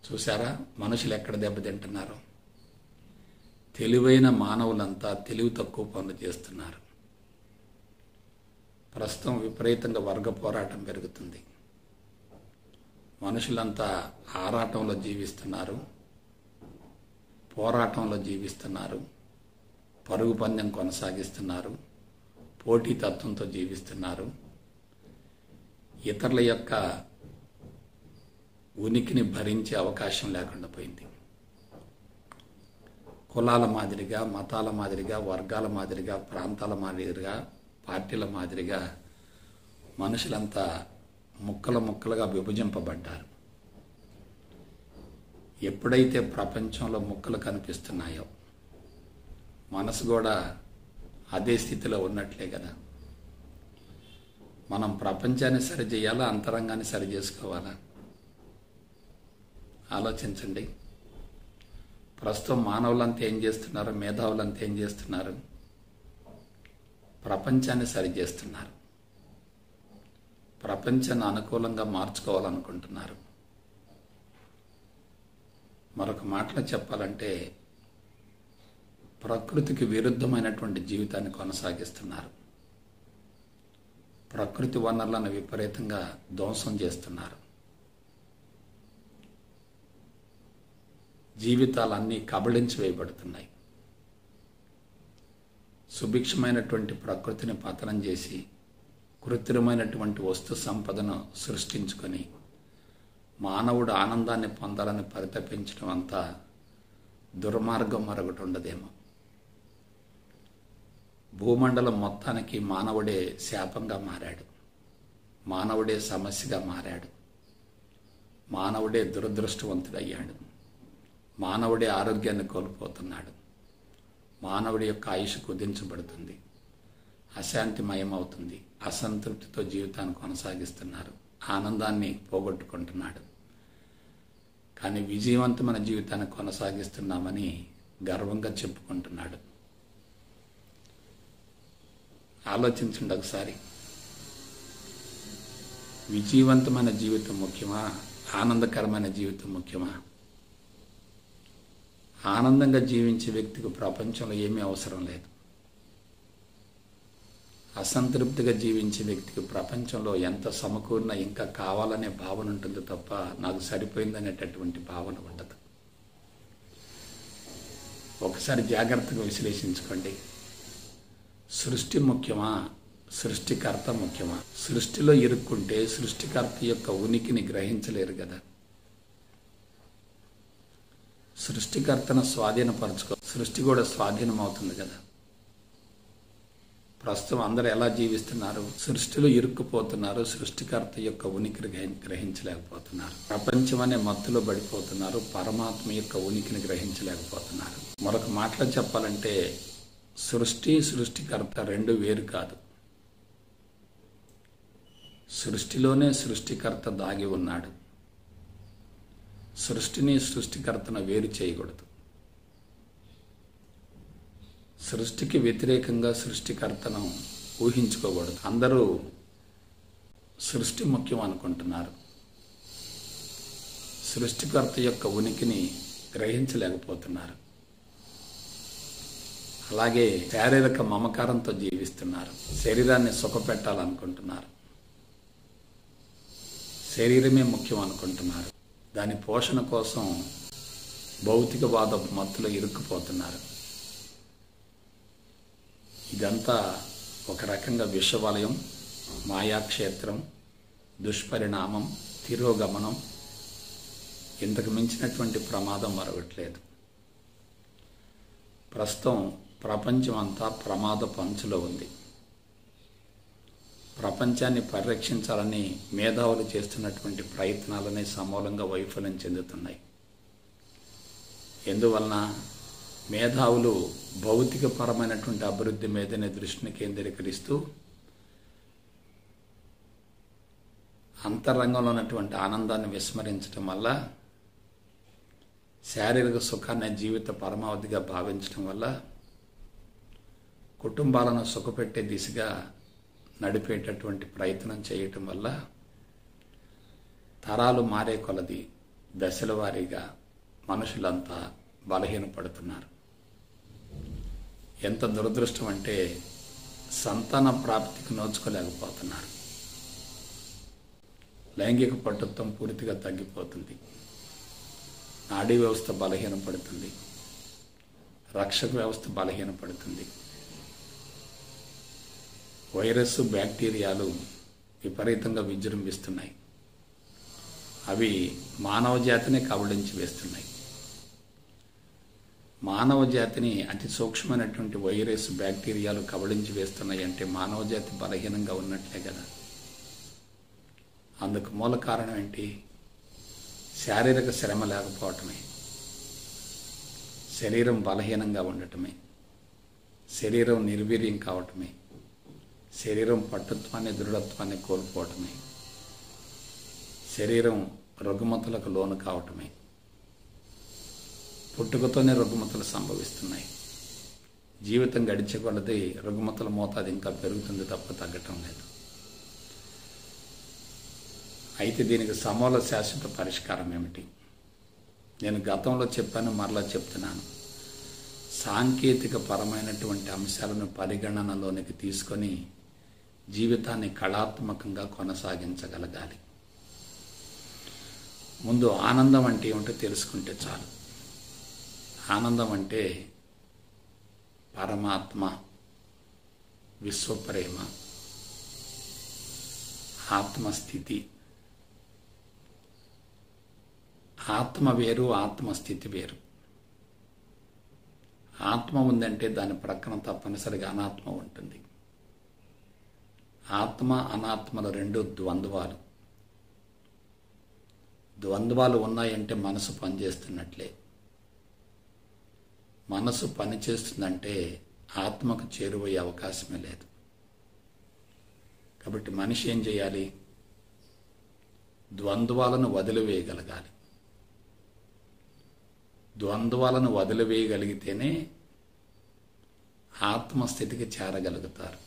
చూసారా మనుషులు ఎక్కడ దెబ్బతింటున్నారు తెలివైన మానవులంతా తెలివి తక్కువ పనులు చేస్తున్నారు ప్రస్తుతం విపరీతంగా వర్గ పోరాటం పెరుగుతుంది మనుషులంతా ఆరాటంలో జీవిస్తున్నారు పోరాటంలో జీవిస్తున్నారు పరుగు పందెం కొనసాగిస్తున్నారు పోటీతత్వంతో జీవిస్తున్నారు ఇతరుల యొక్క ఉనికిని భరించే అవకాశం లేకుండా పోయింది కులాల మాదిరిగా మతాల మాదిరిగా వర్గాల మాదిరిగా ప్రాంతాల మాదిరిగా పార్టీల మాదిరిగా మనుషులంతా ముక్కలు ముక్కలుగా విభజింపబడ్డారు ఎప్పుడైతే ప్రపంచంలో ముక్కలు కనిపిస్తున్నాయో మనసు కూడా అదే స్థితిలో ఉన్నట్లే కదా మనం ప్రపంచాన్ని సరి చేయాలా అంతరంగాన్ని సరి చేసుకోవాలా ఆలోచించండి ప్రస్తుతం మానవులంతా ఏం చేస్తున్నారు మేధావులంతా ఏం చేస్తున్నారు ప్రపంచాన్ని సరి చేస్తున్నారు ప్రపంచాన్ని అనుకూలంగా మార్చుకోవాలనుకుంటున్నారు మరొక మాటలో చెప్పాలంటే ప్రకృతికి విరుద్ధమైనటువంటి జీవితాన్ని కొనసాగిస్తున్నారు ప్రకృతి వనరులను విపరీతంగా ధ్వంసం చేస్తున్నారు జీవితాలన్నీ కబళించి వేయబడుతున్నాయి సుభిక్షమైనటువంటి ప్రకృతిని పతనం చేసి కృత్రిమైనటువంటి వస్తు సంపదను సృష్టించుకొని మానవుడు ఆనందాన్ని పొందాలని పరితపించడం అంతా దుర్మార్గం మరొకటి ఉండదేమో భూమండలం మొత్తానికి మానవుడే శాపంగా మారాడు మానవుడే సమస్యగా మారాడు మానవుడే దురదృష్టవంతుడయ్యాడు మానవుడే ఆరోగ్యాన్ని కోల్పోతున్నాడు మానవుడి యొక్క ఆయుష్ కుదించబడుతుంది అశాంతిమయం అవుతుంది అసంతృప్తితో జీవితాన్ని కొనసాగిస్తున్నారు ఆనందాన్ని పోగొట్టుకుంటున్నాడు కానీ విజయవంతమైన జీవితాన్ని కొనసాగిస్తున్నామని గర్వంగా చెప్పుకుంటున్నాడు ఆలోచించండి ఒకసారి విజయవంతమైన జీవితం ముఖ్యమా ఆనందకరమైన జీవితం ముఖ్యమా ఆనందంగా జీవించే వ్యక్తికి ప్రపంచంలో ఏమీ అవసరం లేదు అసంతృప్తిగా జీవించే వ్యక్తికి ప్రపంచంలో ఎంత సమకూరినా ఇంకా కావాలనే భావన ఉంటుంది తప్ప నాకు సరిపోయిందనేటటువంటి భావన ఉండదు ఒకసారి జాగ్రత్తగా విశ్లేషించుకోండి సృష్టి ముఖ్యమా సృష్టికర్త ముఖ్యమా సృష్టిలో ఇరుక్కుంటే సృష్టికర్త యొక్క ఉనికిని గ్రహించలేరు కదా సృష్టికర్తను స్వాధీనపరచుకో సృష్టి కూడా స్వాధీనం అవుతుంది కదా ప్రస్తుతం అందరూ ఎలా జీవిస్తున్నారు సృష్టిలో ఇరుక్కుపోతున్నారు సృష్టికర్త యొక్క ఉనికిని గ్రహి- గ్రహించలేకపోతున్నారు ప్రపంచం అనే మత్తులో పడిపోతున్నారు పరమాత్మ యొక్క ఉనికిని గ్రహించలేకపోతున్నారు మరొక మాటలో చెప్పాలంటే సృష్టి సృష్టికర్త రెండు వేరు కాదు సృష్టిలోనే సృష్టికర్త దాగి ఉన్నాడు సృష్టిని సృష్టికర్తను వేరు చేయకూడదు సృష్టికి వ్యతిరేకంగా సృష్టికర్తను ఊహించుకోకూడదు అందరూ సృష్టి ముఖ్యం అనుకుంటున్నారు సృష్టికర్త యొక్క ఉనికిని గ్రహించలేకపోతున్నారు అలాగే శారీరక మమకారంతో జీవిస్తున్నారు శరీరాన్ని సుఖపెట్టాలనుకుంటున్నారు శరీరమే ముఖ్యం అనుకుంటున్నారు దాని పోషణ కోసం భౌతికవాద మత్తులో ఇరుక్కుపోతున్నారు ఇదంతా ఒక రకంగా విషవలయం మాయాక్షేత్రం దుష్పరిణామం తిరోగమనం ఇంతకు మించినటువంటి ప్రమాదం మరొకట్లేదు ప్రస్తుతం ప్రపంచం అంతా ప్రమాద పంచులో ఉంది ప్రపంచాన్ని పరిరక్షించాలని మేధావులు చేస్తున్నటువంటి ప్రయత్నాలనే సమూలంగా వైఫల్యం చెందుతున్నాయి ఎందువలన మేధావులు భౌతికపరమైనటువంటి అభివృద్ధి మీదనే దృష్టిని కేంద్రీకరిస్తూ అంతరంగంలో ఉన్నటువంటి ఆనందాన్ని విస్మరించడం వల్ల శారీరక సుఖాన్ని జీవిత పరమావధిగా భావించడం వల్ల కుటుంబాలను సుఖపెట్టే దిశగా నడిపేటటువంటి ప్రయత్నం చేయటం వల్ల తరాలు మారే కొలది దశల వారీగా మనుషులంతా బలహీనపడుతున్నారు ఎంత దురదృష్టం అంటే సంతాన ప్రాప్తికి నోచుకోలేకపోతున్నారు లైంగిక పటుత్వం పూర్తిగా తగ్గిపోతుంది నాడీ వ్యవస్థ బలహీనపడుతుంది రక్షక వ్యవస్థ బలహీనపడుతుంది వైరస్ బ్యాక్టీరియాలు విపరీతంగా విజృంభిస్తున్నాయి అవి మానవ జాతిని కబళించి వేస్తున్నాయి మానవ జాతిని అతి సూక్ష్మమైనటువంటి వైరస్ బ్యాక్టీరియాలు కబళించి వేస్తున్నాయి అంటే మానవ జాతి బలహీనంగా ఉన్నట్లే కదా అందుకు మూల కారణం ఏంటి శారీరక శ్రమ లేకపోవటమే శరీరం బలహీనంగా ఉండటమే శరీరం నిర్వీర్యం కావటమే శరీరం పట్టుత్వాన్ని దృఢత్వాన్ని కోల్పోవటమే శరీరం రుగ్మతలకు లోను కావటమే పుట్టుకతోనే రుగ్మతలు సంభవిస్తున్నాయి జీవితం గడిచే కొలది రుగ్మతల మోతాదు ఇంకా పెరుగుతుంది తప్ప తగ్గటం లేదు అయితే దీనికి సమూల శాశ్వత పరిష్కారం ఏమిటి నేను గతంలో చెప్పాను మరలా చెప్తున్నాను సాంకేతిక పరమైనటువంటి అంశాలను పరిగణనలోనికి తీసుకొని జీవితాన్ని కళాత్మకంగా కొనసాగించగలగాలి ముందు ఆనందం అంటే ఏమిటో తెలుసుకుంటే చాలు ఆనందం అంటే పరమాత్మ విశ్వప్రేమ ఆత్మస్థితి ఆత్మ వేరు ఆత్మస్థితి వేరు ఆత్మ ఉందంటే దాని ప్రక్కన తప్పనిసరిగా అనాత్మ ఉంటుంది ఆత్మ అనాత్మల రెండు ద్వంద్వాలు ద్వంద్వాలు ఉన్నాయంటే మనసు పనిచేస్తున్నట్లే మనసు పనిచేస్తుందంటే ఆత్మకు చేరువయ్యే అవకాశమే లేదు కాబట్టి మనిషి ఏం చేయాలి ద్వంద్వాలను వదిలివేయగలగాలి ద్వంద్వాలను వదిలివేయగలిగితేనే ఆత్మస్థితికి చేరగలుగుతారు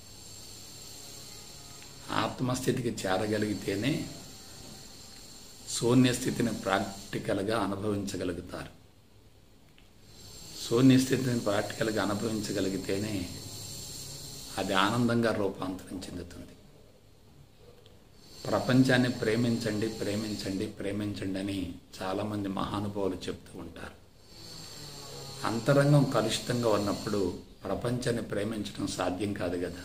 ఆత్మస్థితికి చేరగలిగితేనే శూన్యస్థితిని ప్రాక్టికల్గా అనుభవించగలుగుతారు శూన్యస్థితిని ప్రాక్టికల్గా అనుభవించగలిగితేనే అది ఆనందంగా రూపాంతరం చెందుతుంది ప్రపంచాన్ని ప్రేమించండి ప్రేమించండి ప్రేమించండి అని చాలామంది మహానుభావులు చెప్తూ ఉంటారు అంతరంగం కలుషితంగా ఉన్నప్పుడు ప్రపంచాన్ని ప్రేమించడం సాధ్యం కాదు కదా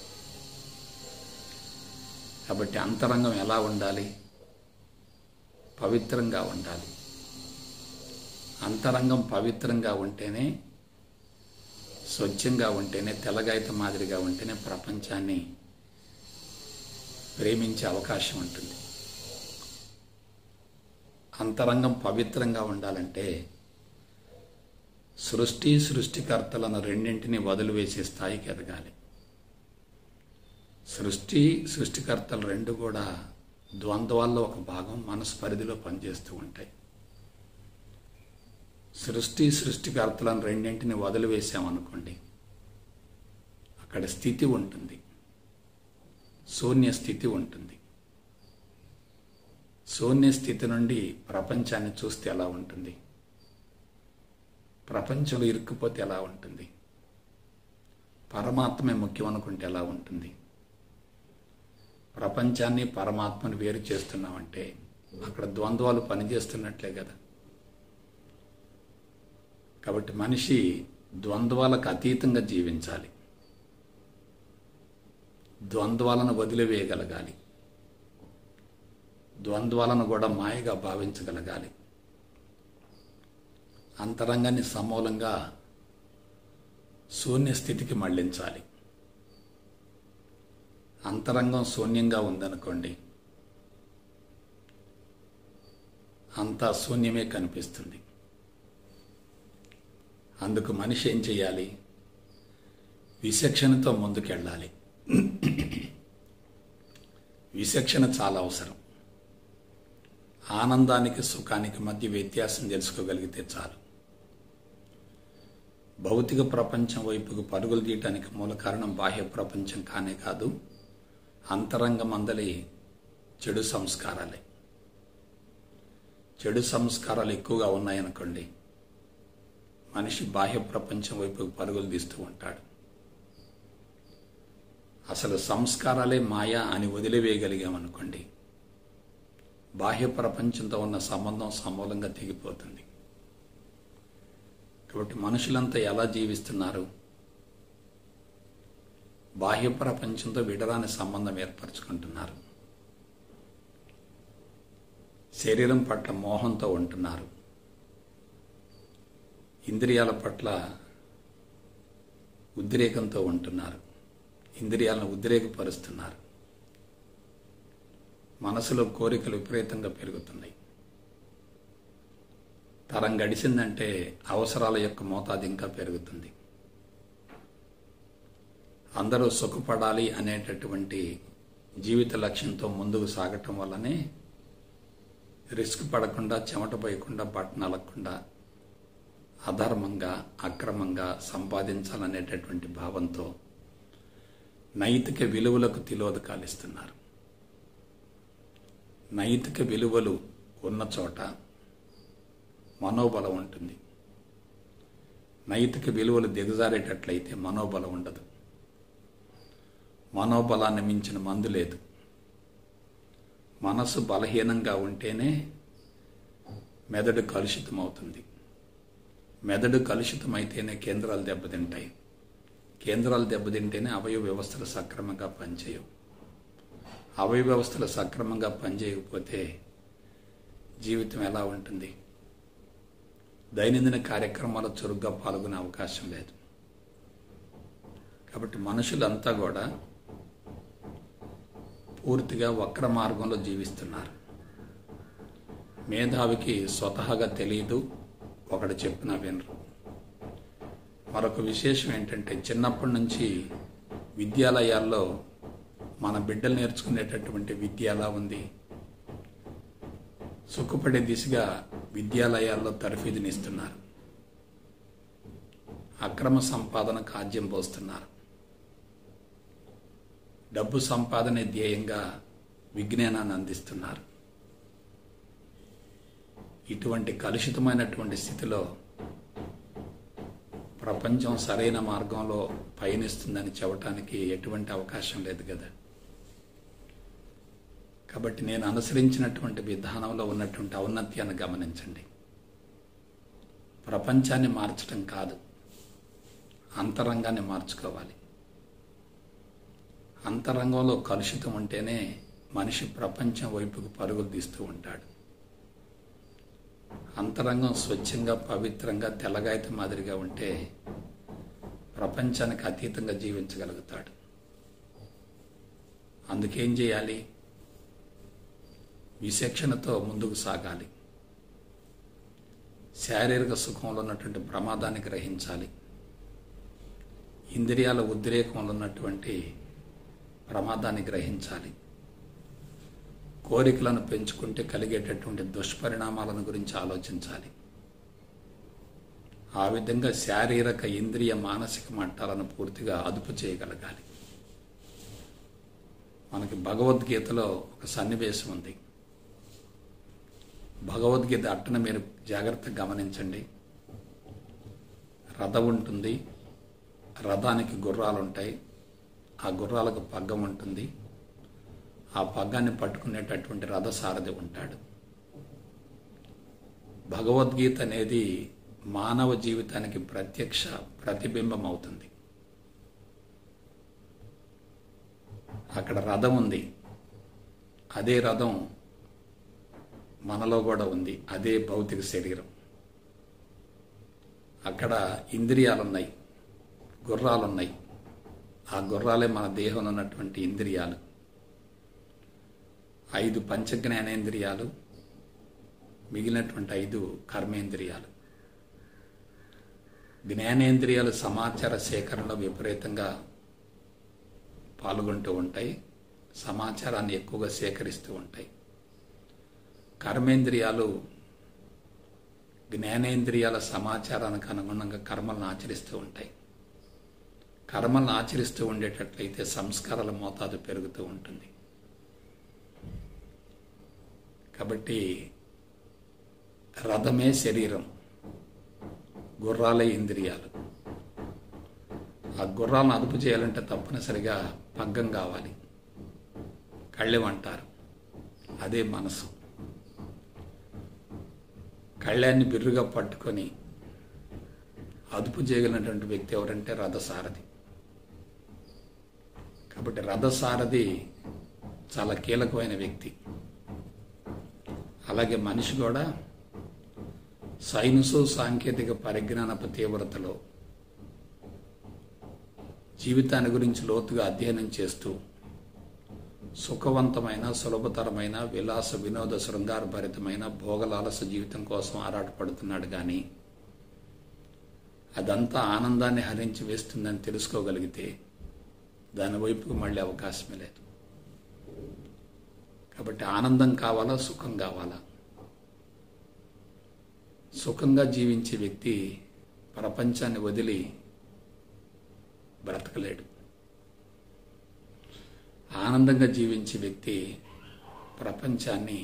కాబట్టి అంతరంగం ఎలా ఉండాలి పవిత్రంగా ఉండాలి అంతరంగం పవిత్రంగా ఉంటేనే స్వచ్ఛంగా ఉంటేనే తెల్లగాయత మాదిరిగా ఉంటేనే ప్రపంచాన్ని ప్రేమించే అవకాశం ఉంటుంది అంతరంగం పవిత్రంగా ఉండాలంటే సృష్టి సృష్టికర్తలను రెండింటిని వదిలివేసే స్థాయికి ఎదగాలి సృష్టి సృష్టికర్తలు రెండు కూడా ద్వంద్వాల్లో ఒక భాగం మనసు పరిధిలో పనిచేస్తూ ఉంటాయి సృష్టి సృష్టికర్తలను రెండింటిని వదిలివేసామనుకోండి అక్కడ స్థితి ఉంటుంది శూన్య స్థితి ఉంటుంది శూన్య స్థితి నుండి ప్రపంచాన్ని చూస్తే ఎలా ఉంటుంది ప్రపంచంలో ఇరుక్కుపోతే ఎలా ఉంటుంది పరమాత్మే ముఖ్యం అనుకుంటే ఎలా ఉంటుంది ప్రపంచాన్ని పరమాత్మను వేరు చేస్తున్నామంటే అక్కడ ద్వంద్వాలు పనిచేస్తున్నట్లే కదా కాబట్టి మనిషి ద్వంద్వాలకు అతీతంగా జీవించాలి ద్వంద్వాలను వదిలివేయగలగాలి ద్వంద్వాలను కూడా మాయగా భావించగలగాలి అంతరంగాన్ని సమూలంగా శూన్య స్థితికి మళ్లించాలి అంతరంగం శూన్యంగా ఉందనుకోండి అంతా శూన్యమే కనిపిస్తుంది అందుకు మనిషి ఏం చేయాలి విచక్షణతో ముందుకెళ్ళాలి విచక్షణ చాలా అవసరం ఆనందానికి సుఖానికి మధ్య వ్యత్యాసం తెలుసుకోగలిగితే చాలు భౌతిక ప్రపంచం వైపుకు పరుగులు తీయటానికి మూల కారణం బాహ్య ప్రపంచం కానే కాదు అంతరంగమందలి చెడు సంస్కారాలే చెడు సంస్కారాలు ఎక్కువగా ఉన్నాయనుకోండి మనిషి బాహ్య ప్రపంచం వైపు పరుగులు తీస్తూ ఉంటాడు అసలు సంస్కారాలే మాయా అని వదిలివేయగలిగామనుకోండి బాహ్య ప్రపంచంతో ఉన్న సంబంధం సమూలంగా తెగిపోతుంది కాబట్టి మనుషులంతా ఎలా జీవిస్తున్నారు బాహ్య ప్రపంచంతో విడరాని సంబంధం ఏర్పరచుకుంటున్నారు శరీరం పట్ల మోహంతో ఉంటున్నారు ఇంద్రియాల పట్ల ఉద్రేకంతో ఉంటున్నారు ఇంద్రియాలను ఉద్రేకపరుస్తున్నారు మనసులో కోరికలు విపరీతంగా పెరుగుతున్నాయి తరం గడిచిందంటే అవసరాల యొక్క మోతాదు ఇంకా పెరుగుతుంది అందరూ సుఖపడాలి అనేటటువంటి జీవిత లక్ష్యంతో ముందుకు సాగటం వల్లనే రిస్క్ పడకుండా చెమట పోయకుండా బట్టన అలగకుండా అధర్మంగా అక్రమంగా సంపాదించాలనేటటువంటి భావంతో నైతిక విలువలకు తిలోదకాలు ఇస్తున్నారు నైతిక విలువలు ఉన్న చోట మనోబలం ఉంటుంది నైతిక విలువలు దిగజారేటట్లయితే మనోబలం ఉండదు మనోబలాన్ని మించిన మందు లేదు మనసు బలహీనంగా ఉంటేనే మెదడు కలుషితమవుతుంది మెదడు కలుషితమైతేనే కేంద్రాలు దెబ్బతింటాయి కేంద్రాలు దెబ్బతింటేనే అవయవ వ్యవస్థలు సక్రమంగా పనిచేయవు అవయవ వ్యవస్థలు సక్రమంగా పనిచేయకపోతే జీవితం ఎలా ఉంటుంది దైనందిన కార్యక్రమాలు చురుగ్గా పాల్గొనే అవకాశం లేదు కాబట్టి మనుషులంతా కూడా పూర్తిగా వక్ర మార్గంలో జీవిస్తున్నారు మేధావికి స్వతహాగా తెలియదు ఒకడు చెప్పినా వినరు మరొక విశేషం ఏంటంటే చిన్నప్పటి నుంచి విద్యాలయాల్లో మన బిడ్డలు నేర్చుకునేటటువంటి విద్య ఎలా ఉంది సుఖపడే దిశగా విద్యాలయాల్లో తరఫీదునిస్తున్నారు అక్రమ సంపాదన కాజ్యం పోస్తున్నారు డబ్బు సంపాదనే ధ్యేయంగా విజ్ఞానాన్ని అందిస్తున్నారు ఇటువంటి కలుషితమైనటువంటి స్థితిలో ప్రపంచం సరైన మార్గంలో పయనిస్తుందని చెప్పటానికి ఎటువంటి అవకాశం లేదు కదా కాబట్టి నేను అనుసరించినటువంటి విధానంలో ఉన్నటువంటి ఔన్నత్యాన్ని గమనించండి ప్రపంచాన్ని మార్చడం కాదు అంతరంగాన్ని మార్చుకోవాలి అంతరంగంలో కలుషితం ఉంటేనే మనిషి ప్రపంచం వైపుకు పరుగులు తీస్తూ ఉంటాడు అంతరంగం స్వచ్ఛంగా పవిత్రంగా తెల్లగాయత మాదిరిగా ఉంటే ప్రపంచానికి అతీతంగా జీవించగలుగుతాడు అందుకేం చేయాలి విశక్షణతో ముందుకు సాగాలి శారీరక సుఖంలో ఉన్నటువంటి ప్రమాదాన్ని గ్రహించాలి ఇంద్రియాల ఉద్రేకంలో ఉన్నటువంటి ప్రమాదాన్ని గ్రహించాలి కోరికలను పెంచుకుంటే కలిగేటటువంటి దుష్పరిణామాలను గురించి ఆలోచించాలి ఆ విధంగా శారీరక ఇంద్రియ మానసిక మట్టాలను పూర్తిగా అదుపు చేయగలగాలి మనకి భగవద్గీతలో ఒక సన్నివేశం ఉంది భగవద్గీత అట్టన మీరు జాగ్రత్తగా గమనించండి రథం ఉంటుంది రథానికి గుర్రాలు ఉంటాయి ఆ గుర్రాలకు పగ్గం ఉంటుంది ఆ పగ్గాన్ని పట్టుకునేటటువంటి రథసారథి ఉంటాడు భగవద్గీత అనేది మానవ జీవితానికి ప్రత్యక్ష ప్రతిబింబం అవుతుంది అక్కడ రథం ఉంది అదే రథం మనలో కూడా ఉంది అదే భౌతిక శరీరం అక్కడ ఇంద్రియాలున్నాయి గుర్రాలున్నాయి ఆ గుర్రాలే మన దేహంలో ఉన్నటువంటి ఇంద్రియాలు ఐదు పంచజ్ఞానేంద్రియాలు మిగిలినటువంటి ఐదు కర్మేంద్రియాలు జ్ఞానేంద్రియాలు సమాచార సేకరణలో విపరీతంగా పాల్గొంటూ ఉంటాయి సమాచారాన్ని ఎక్కువగా సేకరిస్తూ ఉంటాయి కర్మేంద్రియాలు జ్ఞానేంద్రియాల సమాచారానికి అనుగుణంగా కర్మలను ఆచరిస్తూ ఉంటాయి కర్మలను ఆచరిస్తూ ఉండేటట్లయితే సంస్కారాల మోతాదు పెరుగుతూ ఉంటుంది కాబట్టి రథమే శరీరం గుర్రాలే ఇంద్రియాలు ఆ గుర్రాలను అదుపు చేయాలంటే తప్పనిసరిగా పగ్గం కావాలి కళ్ళెం అంటారు అదే మనసు కళ్యాన్ని బిర్రుగా పట్టుకొని అదుపు చేయగలిగినటువంటి వ్యక్తి ఎవరంటే రథసారథి కాబట్టి రథసారథి చాలా కీలకమైన వ్యక్తి అలాగే మనిషి కూడా సైన్సు సాంకేతిక పరిజ్ఞానపు తీవ్రతలో జీవితాన్ని గురించి లోతుగా అధ్యయనం చేస్తూ సుఖవంతమైన సులభతరమైన విలాస వినోద శృంగారభరితమైన భోగలాలస జీవితం కోసం ఆరాటపడుతున్నాడు కానీ అదంతా ఆనందాన్ని హరించి వేస్తుందని తెలుసుకోగలిగితే దాని వైపుకు మళ్ళీ అవకాశమే లేదు కాబట్టి ఆనందం కావాలా సుఖం కావాలా సుఖంగా జీవించే వ్యక్తి ప్రపంచాన్ని వదిలి బ్రతకలేడు ఆనందంగా జీవించే వ్యక్తి ప్రపంచాన్ని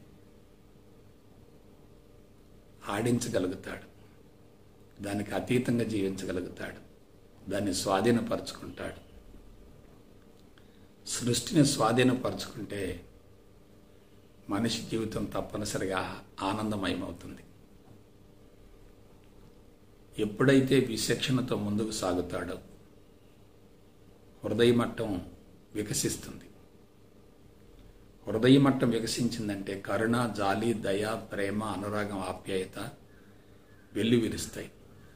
ఆడించగలుగుతాడు దానికి అతీతంగా జీవించగలుగుతాడు దాన్ని స్వాధీనపరచుకుంటాడు సృష్టిని స్వాధీనపరచుకుంటే మనిషి జీవితం తప్పనిసరిగా ఆనందమయమవుతుంది ఎప్పుడైతే విచక్షణతో ముందుకు సాగుతాడో హృదయ మట్టం వికసిస్తుంది హృదయ మట్టం వికసించిందంటే కరుణ జాలి దయ ప్రేమ అనురాగం ఆప్యాయత వెల్లి విరుస్తాయి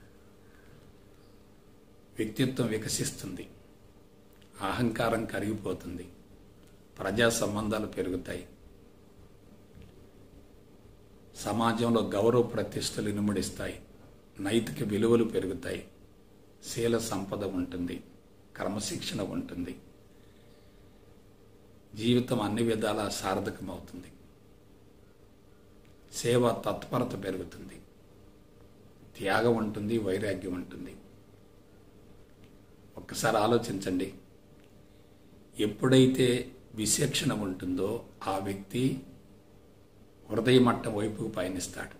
వ్యక్తిత్వం వికసిస్తుంది అహంకారం కరిగిపోతుంది ప్రజా సంబంధాలు పెరుగుతాయి సమాజంలో గౌరవ ప్రతిష్టలు ఇనుమడిస్తాయి నైతిక విలువలు పెరుగుతాయి శీల సంపద ఉంటుంది క్రమశిక్షణ ఉంటుంది జీవితం అన్ని విధాలా సార్థకమవుతుంది సేవ తత్పరత పెరుగుతుంది త్యాగం ఉంటుంది వైరాగ్యం ఉంటుంది ఒక్కసారి ఆలోచించండి ఎప్పుడైతే విశేక్షణ ఉంటుందో ఆ వ్యక్తి హృదయ మట్టం వైపుకు పయనిస్తాడు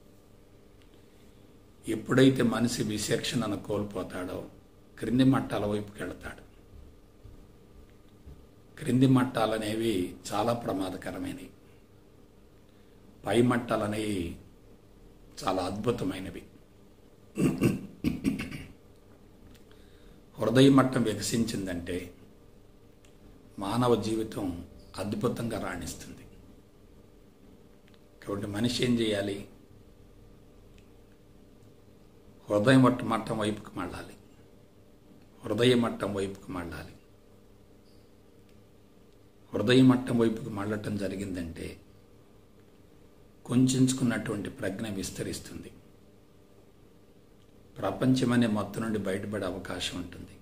ఎప్పుడైతే మనిషి విశేక్షణను కోల్పోతాడో క్రింది మట్టాల వైపుకి వెళతాడు క్రింది మట్టాలనేవి చాలా ప్రమాదకరమైనవి పై మట్టాలనేవి చాలా అద్భుతమైనవి హృదయ మట్టం వికసించిందంటే మానవ జీవితం అద్భుతంగా రాణిస్తుంది కాబట్టి మనిషి ఏం చేయాలి హృదయ మట్ట మట్టం వైపుకి మళ్ళాలి హృదయ మట్టం వైపుకి మళ్ళాలి హృదయ మట్టం వైపుకి మళ్ళటం జరిగిందంటే కొంచెంచుకున్నటువంటి ప్రజ్ఞ విస్తరిస్తుంది ప్రపంచం అనే మత్తు నుండి బయటపడే అవకాశం ఉంటుంది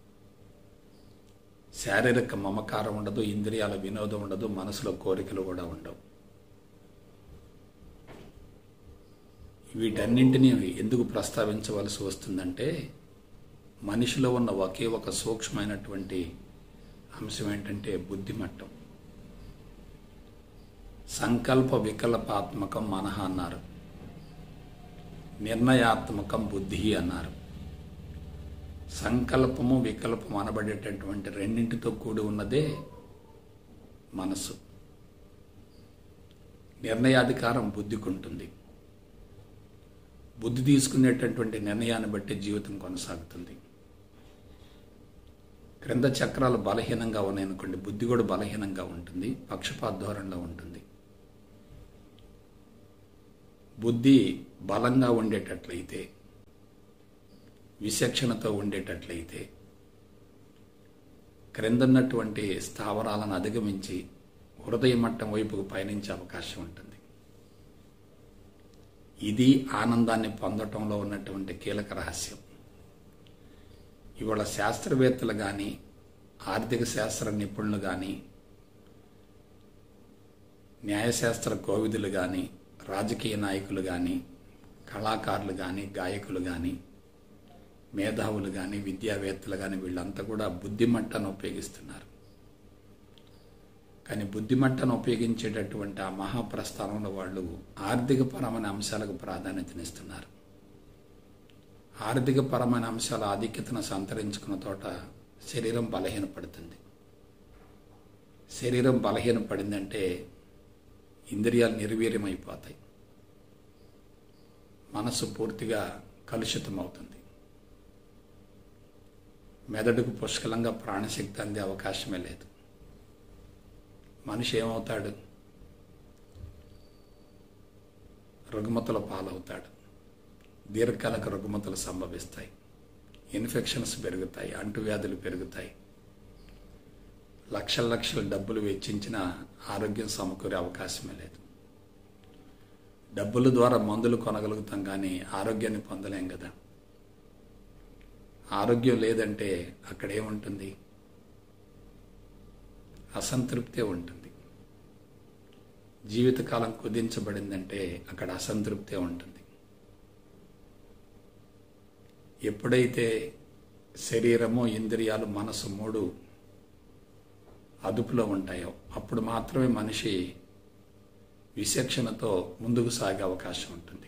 శారీరక మమకారం ఉండదు ఇంద్రియాల వినోదం ఉండదు మనసులో కోరికలు కూడా ఉండవు వీటన్నింటినీ ఎందుకు ప్రస్తావించవలసి వస్తుందంటే మనిషిలో ఉన్న ఒకే ఒక సూక్ష్మమైనటువంటి అంశం ఏంటంటే బుద్ధిమట్టం సంకల్ప వికల్పాత్మకం మనహ అన్నారు నిర్ణయాత్మకం బుద్ధి అన్నారు సంకల్పము వికల్పం అనబడేటటువంటి రెండింటితో కూడి ఉన్నదే మనసు నిర్ణయాధికారం బుద్ధికి ఉంటుంది బుద్ధి తీసుకునేటటువంటి నిర్ణయాన్ని బట్టి జీవితం కొనసాగుతుంది క్రింద చక్రాలు బలహీనంగా ఉన్నాయనుకోండి బుద్ధి కూడా బలహీనంగా ఉంటుంది పక్షపాత ధోరణిలో ఉంటుంది బుద్ధి బలంగా ఉండేటట్లయితే విచక్షణతో ఉండేటట్లయితే క్రిందన్నటువంటి స్థావరాలను అధిగమించి హృదయ మట్టం వైపుకు పయనించే అవకాశం ఉంటుంది ఇది ఆనందాన్ని పొందటంలో ఉన్నటువంటి కీలక రహస్యం ఇవాళ శాస్త్రవేత్తలు కానీ ఆర్థిక శాస్త్ర నిపుణులు కానీ న్యాయశాస్త్ర కోవిదులు కానీ రాజకీయ నాయకులు కానీ కళాకారులు కానీ గాయకులు కానీ మేధావులు కానీ విద్యావేత్తలు కానీ వీళ్ళంతా కూడా బుద్ధిమట్టాన్ని ఉపయోగిస్తున్నారు కానీ బుద్ధిమట్టను ఉపయోగించేటటువంటి ఆ మహాప్రస్థానంలో వాళ్ళు ఆర్థికపరమైన అంశాలకు ప్రాధాన్యతనిస్తున్నారు ఆర్థికపరమైన అంశాల ఆధిక్యతను సంతరించుకున్న తోట శరీరం బలహీనపడుతుంది శరీరం బలహీనపడిందంటే ఇంద్రియాలు నిర్వీర్యమైపోతాయి మనసు పూర్తిగా కలుషితం అవుతుంది మెదడుకు పుష్కలంగా ప్రాణశక్తి అందే అవకాశమే లేదు మనిషి ఏమవుతాడు రుగ్మతల పాలవుతాడు దీర్ఘకాలిక రుగ్మతలు సంభవిస్తాయి ఇన్ఫెక్షన్స్ పెరుగుతాయి అంటువ్యాధులు పెరుగుతాయి లక్షల లక్షల డబ్బులు వెచ్చించిన ఆరోగ్యం సమకూరే అవకాశమే లేదు డబ్బుల ద్వారా మందులు కొనగలుగుతాం కానీ ఆరోగ్యాన్ని పొందలేం కదా ఆరోగ్యం లేదంటే అక్కడ ఏముంటుంది అసంతృప్తే ఉంటుంది జీవితకాలం కుదించబడిందంటే అక్కడ అసంతృప్తే ఉంటుంది ఎప్పుడైతే శరీరము ఇంద్రియాలు మనసు మూడు అదుపులో ఉంటాయో అప్పుడు మాత్రమే మనిషి విచక్షణతో ముందుకు సాగే అవకాశం ఉంటుంది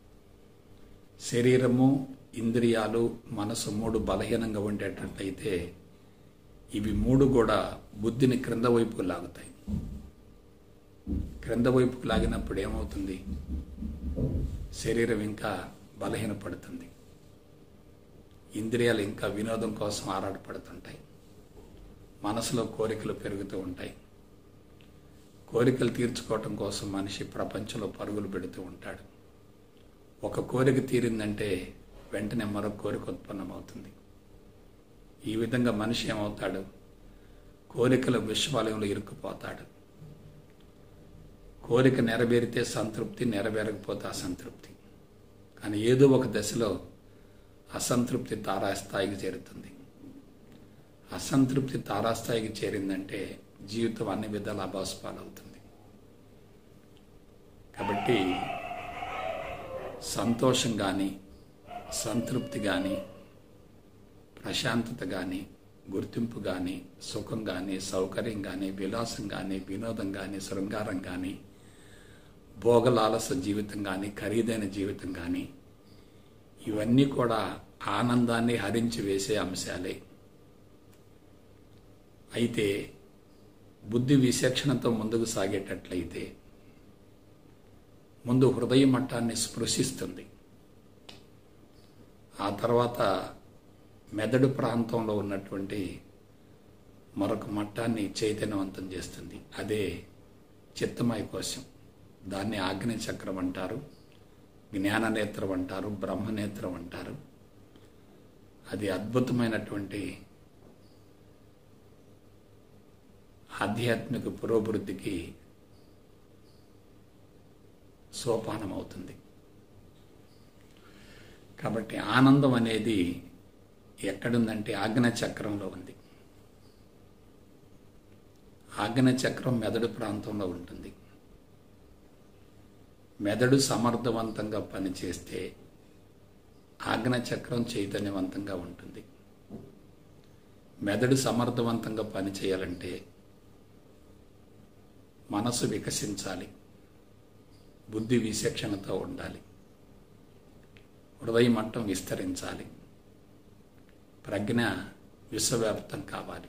శరీరము ఇంద్రియాలు మనసు మూడు బలహీనంగా ఉండేటట్లయితే ఇవి మూడు కూడా బుద్ధిని క్రింద వైపుకు లాగుతాయి క్రింద వైపుకు లాగినప్పుడు ఏమవుతుంది శరీరం ఇంకా బలహీనపడుతుంది ఇంద్రియాలు ఇంకా వినోదం కోసం ఆరాటపడుతుంటాయి మనసులో కోరికలు పెరుగుతూ ఉంటాయి కోరికలు తీర్చుకోవటం కోసం మనిషి ప్రపంచంలో పరుగులు పెడుతూ ఉంటాడు ఒక కోరిక తీరిందంటే వెంటనే మరొక కోరిక ఉత్పన్నమవుతుంది ఈ విధంగా మనిషి ఏమవుతాడు కోరికల విశ్వాలయంలో ఇరుక్కుపోతాడు కోరిక నెరవేరితే సంతృప్తి నెరవేరకపోతే అసంతృప్తి కానీ ఏదో ఒక దశలో అసంతృప్తి తారాస్థాయికి చేరుతుంది అసంతృప్తి తారాస్థాయికి చేరిందంటే జీవితం అన్ని విధాల అభాస్పాలవుతుంది కాబట్టి సంతోషం కానీ సంతృప్తి కానీ ప్రశాంతత కానీ గుర్తింపు కానీ సుఖం కానీ సౌకర్యం కానీ విలాసం కానీ వినోదం కానీ శృంగారం కానీ భోగలాలస జీవితం కానీ ఖరీదైన జీవితం కానీ ఇవన్నీ కూడా ఆనందాన్ని హరించి వేసే అంశాలే అయితే బుద్ధి విచక్షణతో ముందుకు సాగేటట్లయితే ముందు హృదయ మట్టాన్ని స్పృశిస్తుంది ఆ తర్వాత మెదడు ప్రాంతంలో ఉన్నటువంటి మరొక మట్టాన్ని చైతన్యవంతం చేస్తుంది అదే చిత్తమయ కోశం దాన్ని ఆగ్నేయ చక్రం అంటారు జ్ఞాననేత్రం అంటారు బ్రహ్మనేత్రం అంటారు అది అద్భుతమైనటువంటి ఆధ్యాత్మిక పురోభివృద్ధికి సోపానం అవుతుంది కాబట్టి ఆనందం అనేది ఎక్కడుందంటే ఆగ్న చక్రంలో ఉంది ఆగ్న చక్రం మెదడు ప్రాంతంలో ఉంటుంది మెదడు సమర్థవంతంగా పనిచేస్తే ఆగ్న చక్రం చైతన్యవంతంగా ఉంటుంది మెదడు సమర్థవంతంగా పనిచేయాలంటే మనసు వికసించాలి బుద్ధి విచక్షణతో ఉండాలి హృదయ మట్టం విస్తరించాలి ప్రజ్ఞ విశ్వవ్యాప్తం కావాలి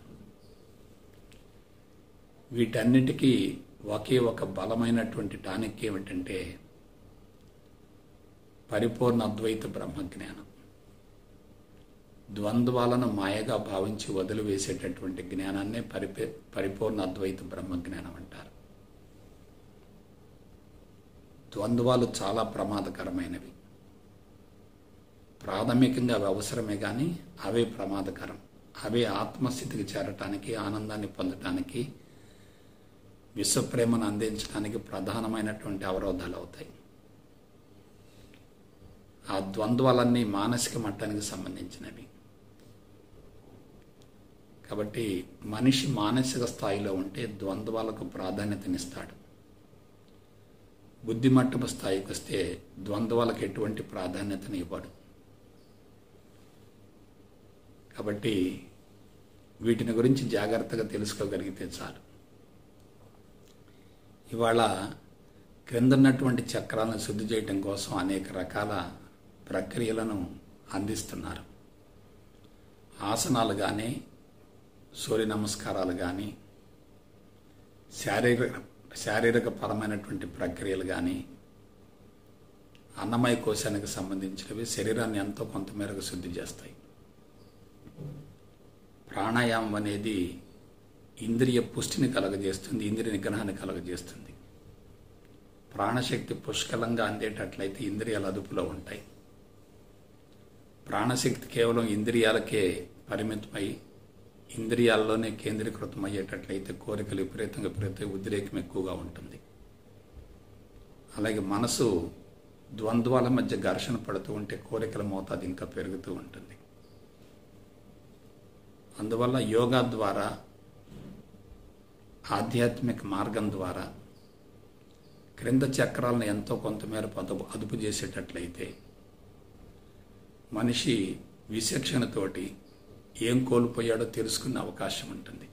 వీటన్నిటికీ ఒకే ఒక బలమైనటువంటి టానిక్ ఏమిటంటే పరిపూర్ణ అద్వైత బ్రహ్మజ్ఞానం ద్వంద్వాలను మాయగా భావించి వదిలివేసేటటువంటి జ్ఞానాన్నే పరిపే పరిపూర్ణ అద్వైత బ్రహ్మజ్ఞానం అంటారు ద్వంద్వాలు చాలా ప్రమాదకరమైనవి ప్రాథమికంగా అవి అవసరమే కానీ అవే ప్రమాదకరం అవే ఆత్మస్థితికి చేరటానికి ఆనందాన్ని పొందటానికి విశ్వప్రేమను అందించడానికి ప్రధానమైనటువంటి అవరోధాలు అవుతాయి ఆ ద్వంద్వాలన్నీ మానసిక మట్టానికి సంబంధించినవి కాబట్టి మనిషి మానసిక స్థాయిలో ఉంటే ద్వంద్వాలకు ప్రాధాన్యతనిస్తాడు బుద్ధి మట్టపు స్థాయికి వస్తే ద్వంద్వాలకు ఎటువంటి ప్రాధాన్యతని ఇవ్వడు కాబట్టి వీటిని గురించి జాగ్రత్తగా తెలుసుకోగలిగితే చాలు ఇవాళ క్రిందన్నటువంటి చక్రాలను శుద్ధి చేయటం కోసం అనేక రకాల ప్రక్రియలను అందిస్తున్నారు ఆసనాలు కానీ సూర్య నమస్కారాలు కానీ శారీరక శారీరక పరమైనటువంటి ప్రక్రియలు కానీ అన్నమయ కోశానికి సంబంధించినవి శరీరాన్ని ఎంతో కొంతమేరకు శుద్ధి చేస్తాయి ప్రాణాయామం అనేది ఇంద్రియ పుష్టిని కలగజేస్తుంది ఇంద్రియ నిగ్రహాన్ని కలగజేస్తుంది ప్రాణశక్తి పుష్కలంగా అందేటట్లయితే ఇంద్రియాలు అదుపులో ఉంటాయి ప్రాణశక్తి కేవలం ఇంద్రియాలకే పరిమితమై ఇంద్రియాల్లోనే కేంద్రీకృతం అయ్యేటట్లయితే కోరికలు విపరీతంగా విపరీత ఉద్రేకం ఎక్కువగా ఉంటుంది అలాగే మనసు ద్వంద్వాల మధ్య ఘర్షణ పడుతూ ఉంటే కోరికల మోతాదు ఇంకా పెరుగుతూ ఉంటుంది అందువల్ల యోగా ద్వారా ఆధ్యాత్మిక మార్గం ద్వారా క్రింద చక్రాలను ఎంతో కొంతమేర అదుపు అదుపు చేసేటట్లయితే మనిషి విచక్షణతోటి ఏం కోల్పోయాడో తెలుసుకునే అవకాశం ఉంటుంది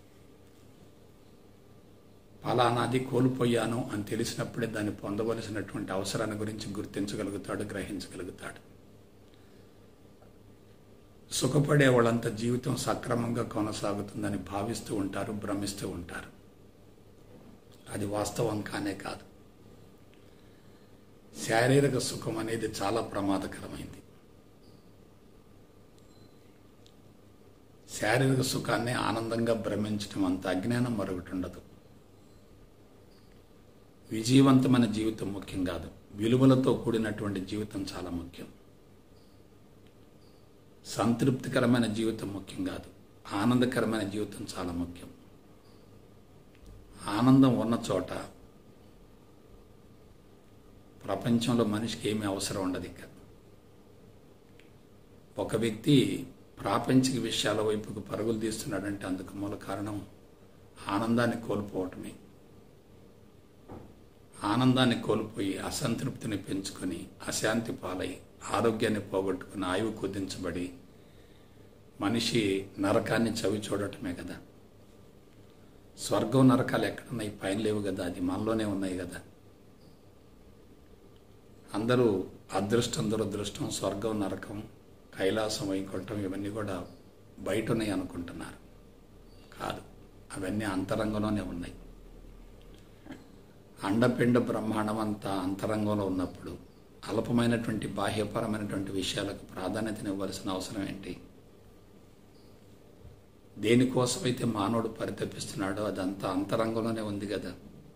ఫలానాది కోల్పోయాను అని తెలిసినప్పుడే దాన్ని పొందవలసినటువంటి అవసరాన్ని గురించి గుర్తించగలుగుతాడు గ్రహించగలుగుతాడు సుఖపడే వాళ్ళంతా జీవితం సక్రమంగా కొనసాగుతుందని భావిస్తూ ఉంటారు భ్రమిస్తూ ఉంటారు అది వాస్తవం కానే కాదు శారీరక సుఖం అనేది చాలా ప్రమాదకరమైంది శారీరక సుఖాన్ని ఆనందంగా భ్రమించడం అంత అజ్ఞానం మరొకటి ఉండదు విజయవంతమైన జీవితం ముఖ్యం కాదు విలువలతో కూడినటువంటి జీవితం చాలా ముఖ్యం సంతృప్తికరమైన జీవితం ముఖ్యం కాదు ఆనందకరమైన జీవితం చాలా ముఖ్యం ఆనందం ఉన్న చోట ప్రపంచంలో మనిషికి ఏమీ అవసరం ఉండదు ఇక ఒక వ్యక్తి ప్రాపంచిక విషయాల వైపుకు పరుగులు తీస్తున్నాడంటే అందుకు మూల కారణం ఆనందాన్ని కోల్పోవటమే ఆనందాన్ని కోల్పోయి అసంతృప్తిని పెంచుకొని అశాంతి పాలై ఆరోగ్యాన్ని పోగొట్టుకుని ఆయువు కుదించబడి మనిషి నరకాన్ని చవి చూడటమే కదా స్వర్గం నరకాలు ఎక్కడున్నాయి పైన లేవు కదా అది మనలోనే ఉన్నాయి కదా అందరూ అదృష్టం దురదృష్టం స్వర్గం నరకం కైలాసం వైకుంఠం ఇవన్నీ కూడా బయట ఉన్నాయి అనుకుంటున్నారు కాదు అవన్నీ అంతరంగంలోనే ఉన్నాయి అండపిండ బ్రహ్మాండం అంతా అంతరంగంలో ఉన్నప్పుడు అల్పమైనటువంటి బాహ్యపరమైనటువంటి విషయాలకు ప్రాధాన్యతనివ్వాల్సిన అవసరం ఏంటి దేనికోసమైతే మానవుడు పరితపిస్తున్నాడో అదంతా అంతరంగంలోనే ఉంది కదా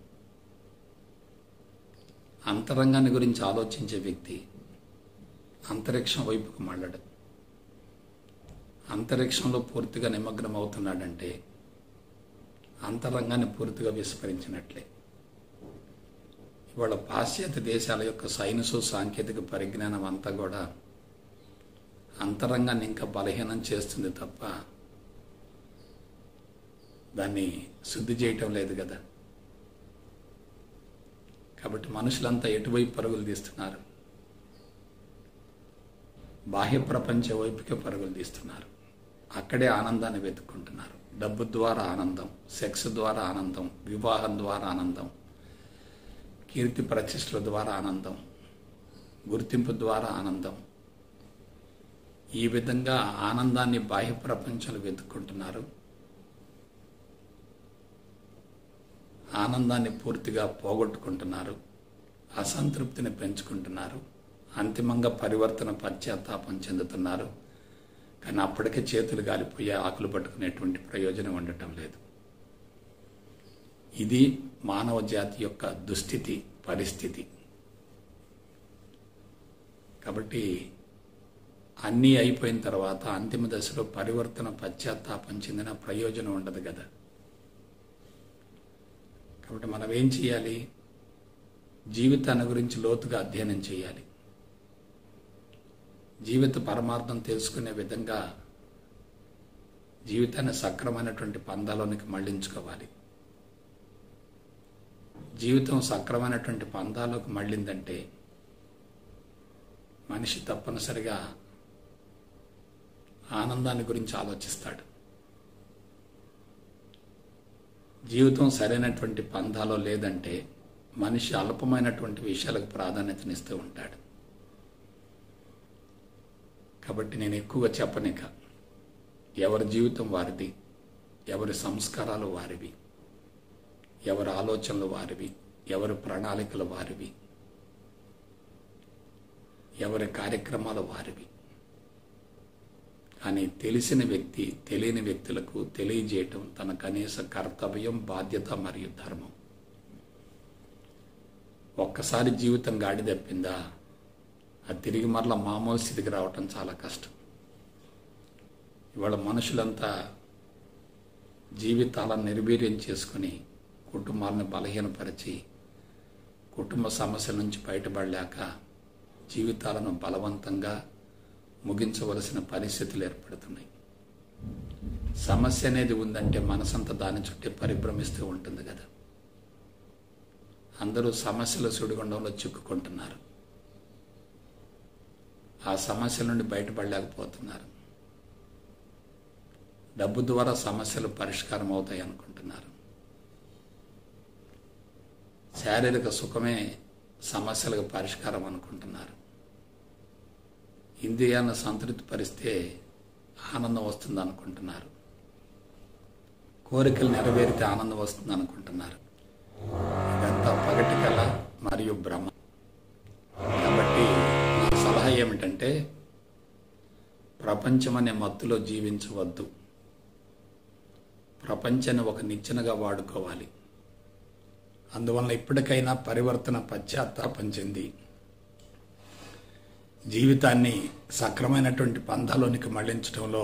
అంతరంగాన్ని గురించి ఆలోచించే వ్యక్తి అంతరిక్షం వైపుకు మళ్ళడు అంతరిక్షంలో పూర్తిగా నిమగ్నం అవుతున్నాడంటే అంతరంగాన్ని పూర్తిగా విస్మరించినట్లే ఇవాళ పాశ్చాత్య దేశాల యొక్క సైన్సు సాంకేతిక పరిజ్ఞానం అంతా కూడా అంతరంగాన్ని ఇంకా బలహీనం చేస్తుంది తప్ప దాన్ని శుద్ధి చేయటం లేదు కదా కాబట్టి మనుషులంతా ఎటువైపు పరుగులు తీస్తున్నారు బాహ్య ప్రపంచ వైపుకే పరుగులు తీస్తున్నారు అక్కడే ఆనందాన్ని వెతుక్కుంటున్నారు డబ్బు ద్వారా ఆనందం సెక్స్ ద్వారా ఆనందం వివాహం ద్వారా ఆనందం కీర్తి ప్రతిష్టల ద్వారా ఆనందం గుర్తింపు ద్వారా ఆనందం ఈ విధంగా ఆనందాన్ని బాహ్య ప్రపంచంలో వెతుక్కుంటున్నారు ఆనందాన్ని పూర్తిగా పోగొట్టుకుంటున్నారు అసంతృప్తిని పెంచుకుంటున్నారు అంతిమంగా పరివర్తన పశ్చాత్తాపం చెందుతున్నారు కానీ అప్పటికే చేతులు గాలిపోయి ఆకులు పట్టుకునేటువంటి ప్రయోజనం ఉండటం లేదు ఇది మానవ జాతి యొక్క దుస్థితి పరిస్థితి కాబట్టి అన్నీ అయిపోయిన తర్వాత అంతిమ దశలో పరివర్తన పశ్చాత్తాపం చెందిన ప్రయోజనం ఉండదు కదా కాబట్టి మనం ఏం చేయాలి జీవితాన్ని గురించి లోతుగా అధ్యయనం చేయాలి జీవిత పరమార్థం తెలుసుకునే విధంగా జీవితాన్ని సక్రమైనటువంటి పందాలోనికి మళ్లించుకోవాలి జీవితం సక్రమైనటువంటి పందాలోకి మళ్ళిందంటే మనిషి తప్పనిసరిగా ఆనందాన్ని గురించి ఆలోచిస్తాడు జీవితం సరైనటువంటి పందాలో లేదంటే మనిషి అల్పమైనటువంటి విషయాలకు ప్రాధాన్యతనిస్తూ ఉంటాడు కాబట్టి నేను ఎక్కువగా చెప్పనిక ఎవరి జీవితం వారిది ఎవరి సంస్కారాలు వారివి ఎవరి ఆలోచనలు వారివి ఎవరి ప్రణాళికలు వారివి ఎవరి కార్యక్రమాలు వారివి కానీ తెలిసిన వ్యక్తి తెలియని వ్యక్తులకు తెలియజేయటం తన కనీస కర్తవ్యం బాధ్యత మరియు ధర్మం ఒక్కసారి జీవితం గాడి తప్పిందా అది తిరిగి మరలా మామూలు స్థితికి రావటం చాలా కష్టం ఇవాళ మనుషులంతా జీవితాలను నిర్వీర్యం చేసుకుని కుటుంబాలను బలహీనపరిచి కుటుంబ సమస్యల నుంచి బయటపడలేక జీవితాలను బలవంతంగా ముగించవలసిన పరిస్థితులు ఏర్పడుతున్నాయి సమస్య అనేది ఉందంటే మనసంతా దాని చుట్టే పరిభ్రమిస్తూ ఉంటుంది కదా అందరూ సమస్యల సుడిగుండంలో చిక్కుకుంటున్నారు ఆ సమస్యల నుండి బయటపడలేకపోతున్నారు డబ్బు ద్వారా సమస్యలు పరిష్కారం అవుతాయి అనుకుంటున్నారు శారీరక సుఖమే సమస్యలకు పరిష్కారం అనుకుంటున్నారు ఇంద్రియాలను సంతృప్తి పరిస్తే ఆనందం వస్తుంది అనుకుంటున్నారు కోరికలు నెరవేరితే ఆనందం వస్తుంది అనుకుంటున్నారు ఇదంతా పగటి కళ మరియు భ్రమ కాబట్టి నా సలహా ఏమిటంటే ప్రపంచం అనే మత్తులో జీవించవద్దు ప్రపంచాన్ని ఒక నిచ్చెనగా వాడుకోవాలి అందువల్ల ఇప్పటికైనా పరివర్తన పశ్చాత్తాపం చెంది జీవితాన్ని సక్రమైనటువంటి పంథలోనికి మళ్లించడంలో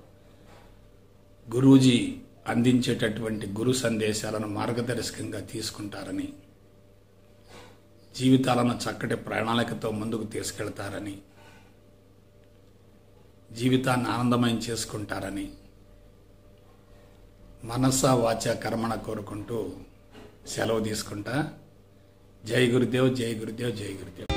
గురూజీ అందించేటటువంటి గురు సందేశాలను మార్గదర్శకంగా తీసుకుంటారని జీవితాలను చక్కటి ప్రణాళికతో ముందుకు తీసుకెళ్తారని జీవితాన్ని ఆనందమయం చేసుకుంటారని మనస వాచ కర్మణ కోరుకుంటూ సెలవు తీసుకుంటా జై గురుదేవ్ జై గురుదేవ్ జై గురుదేవ్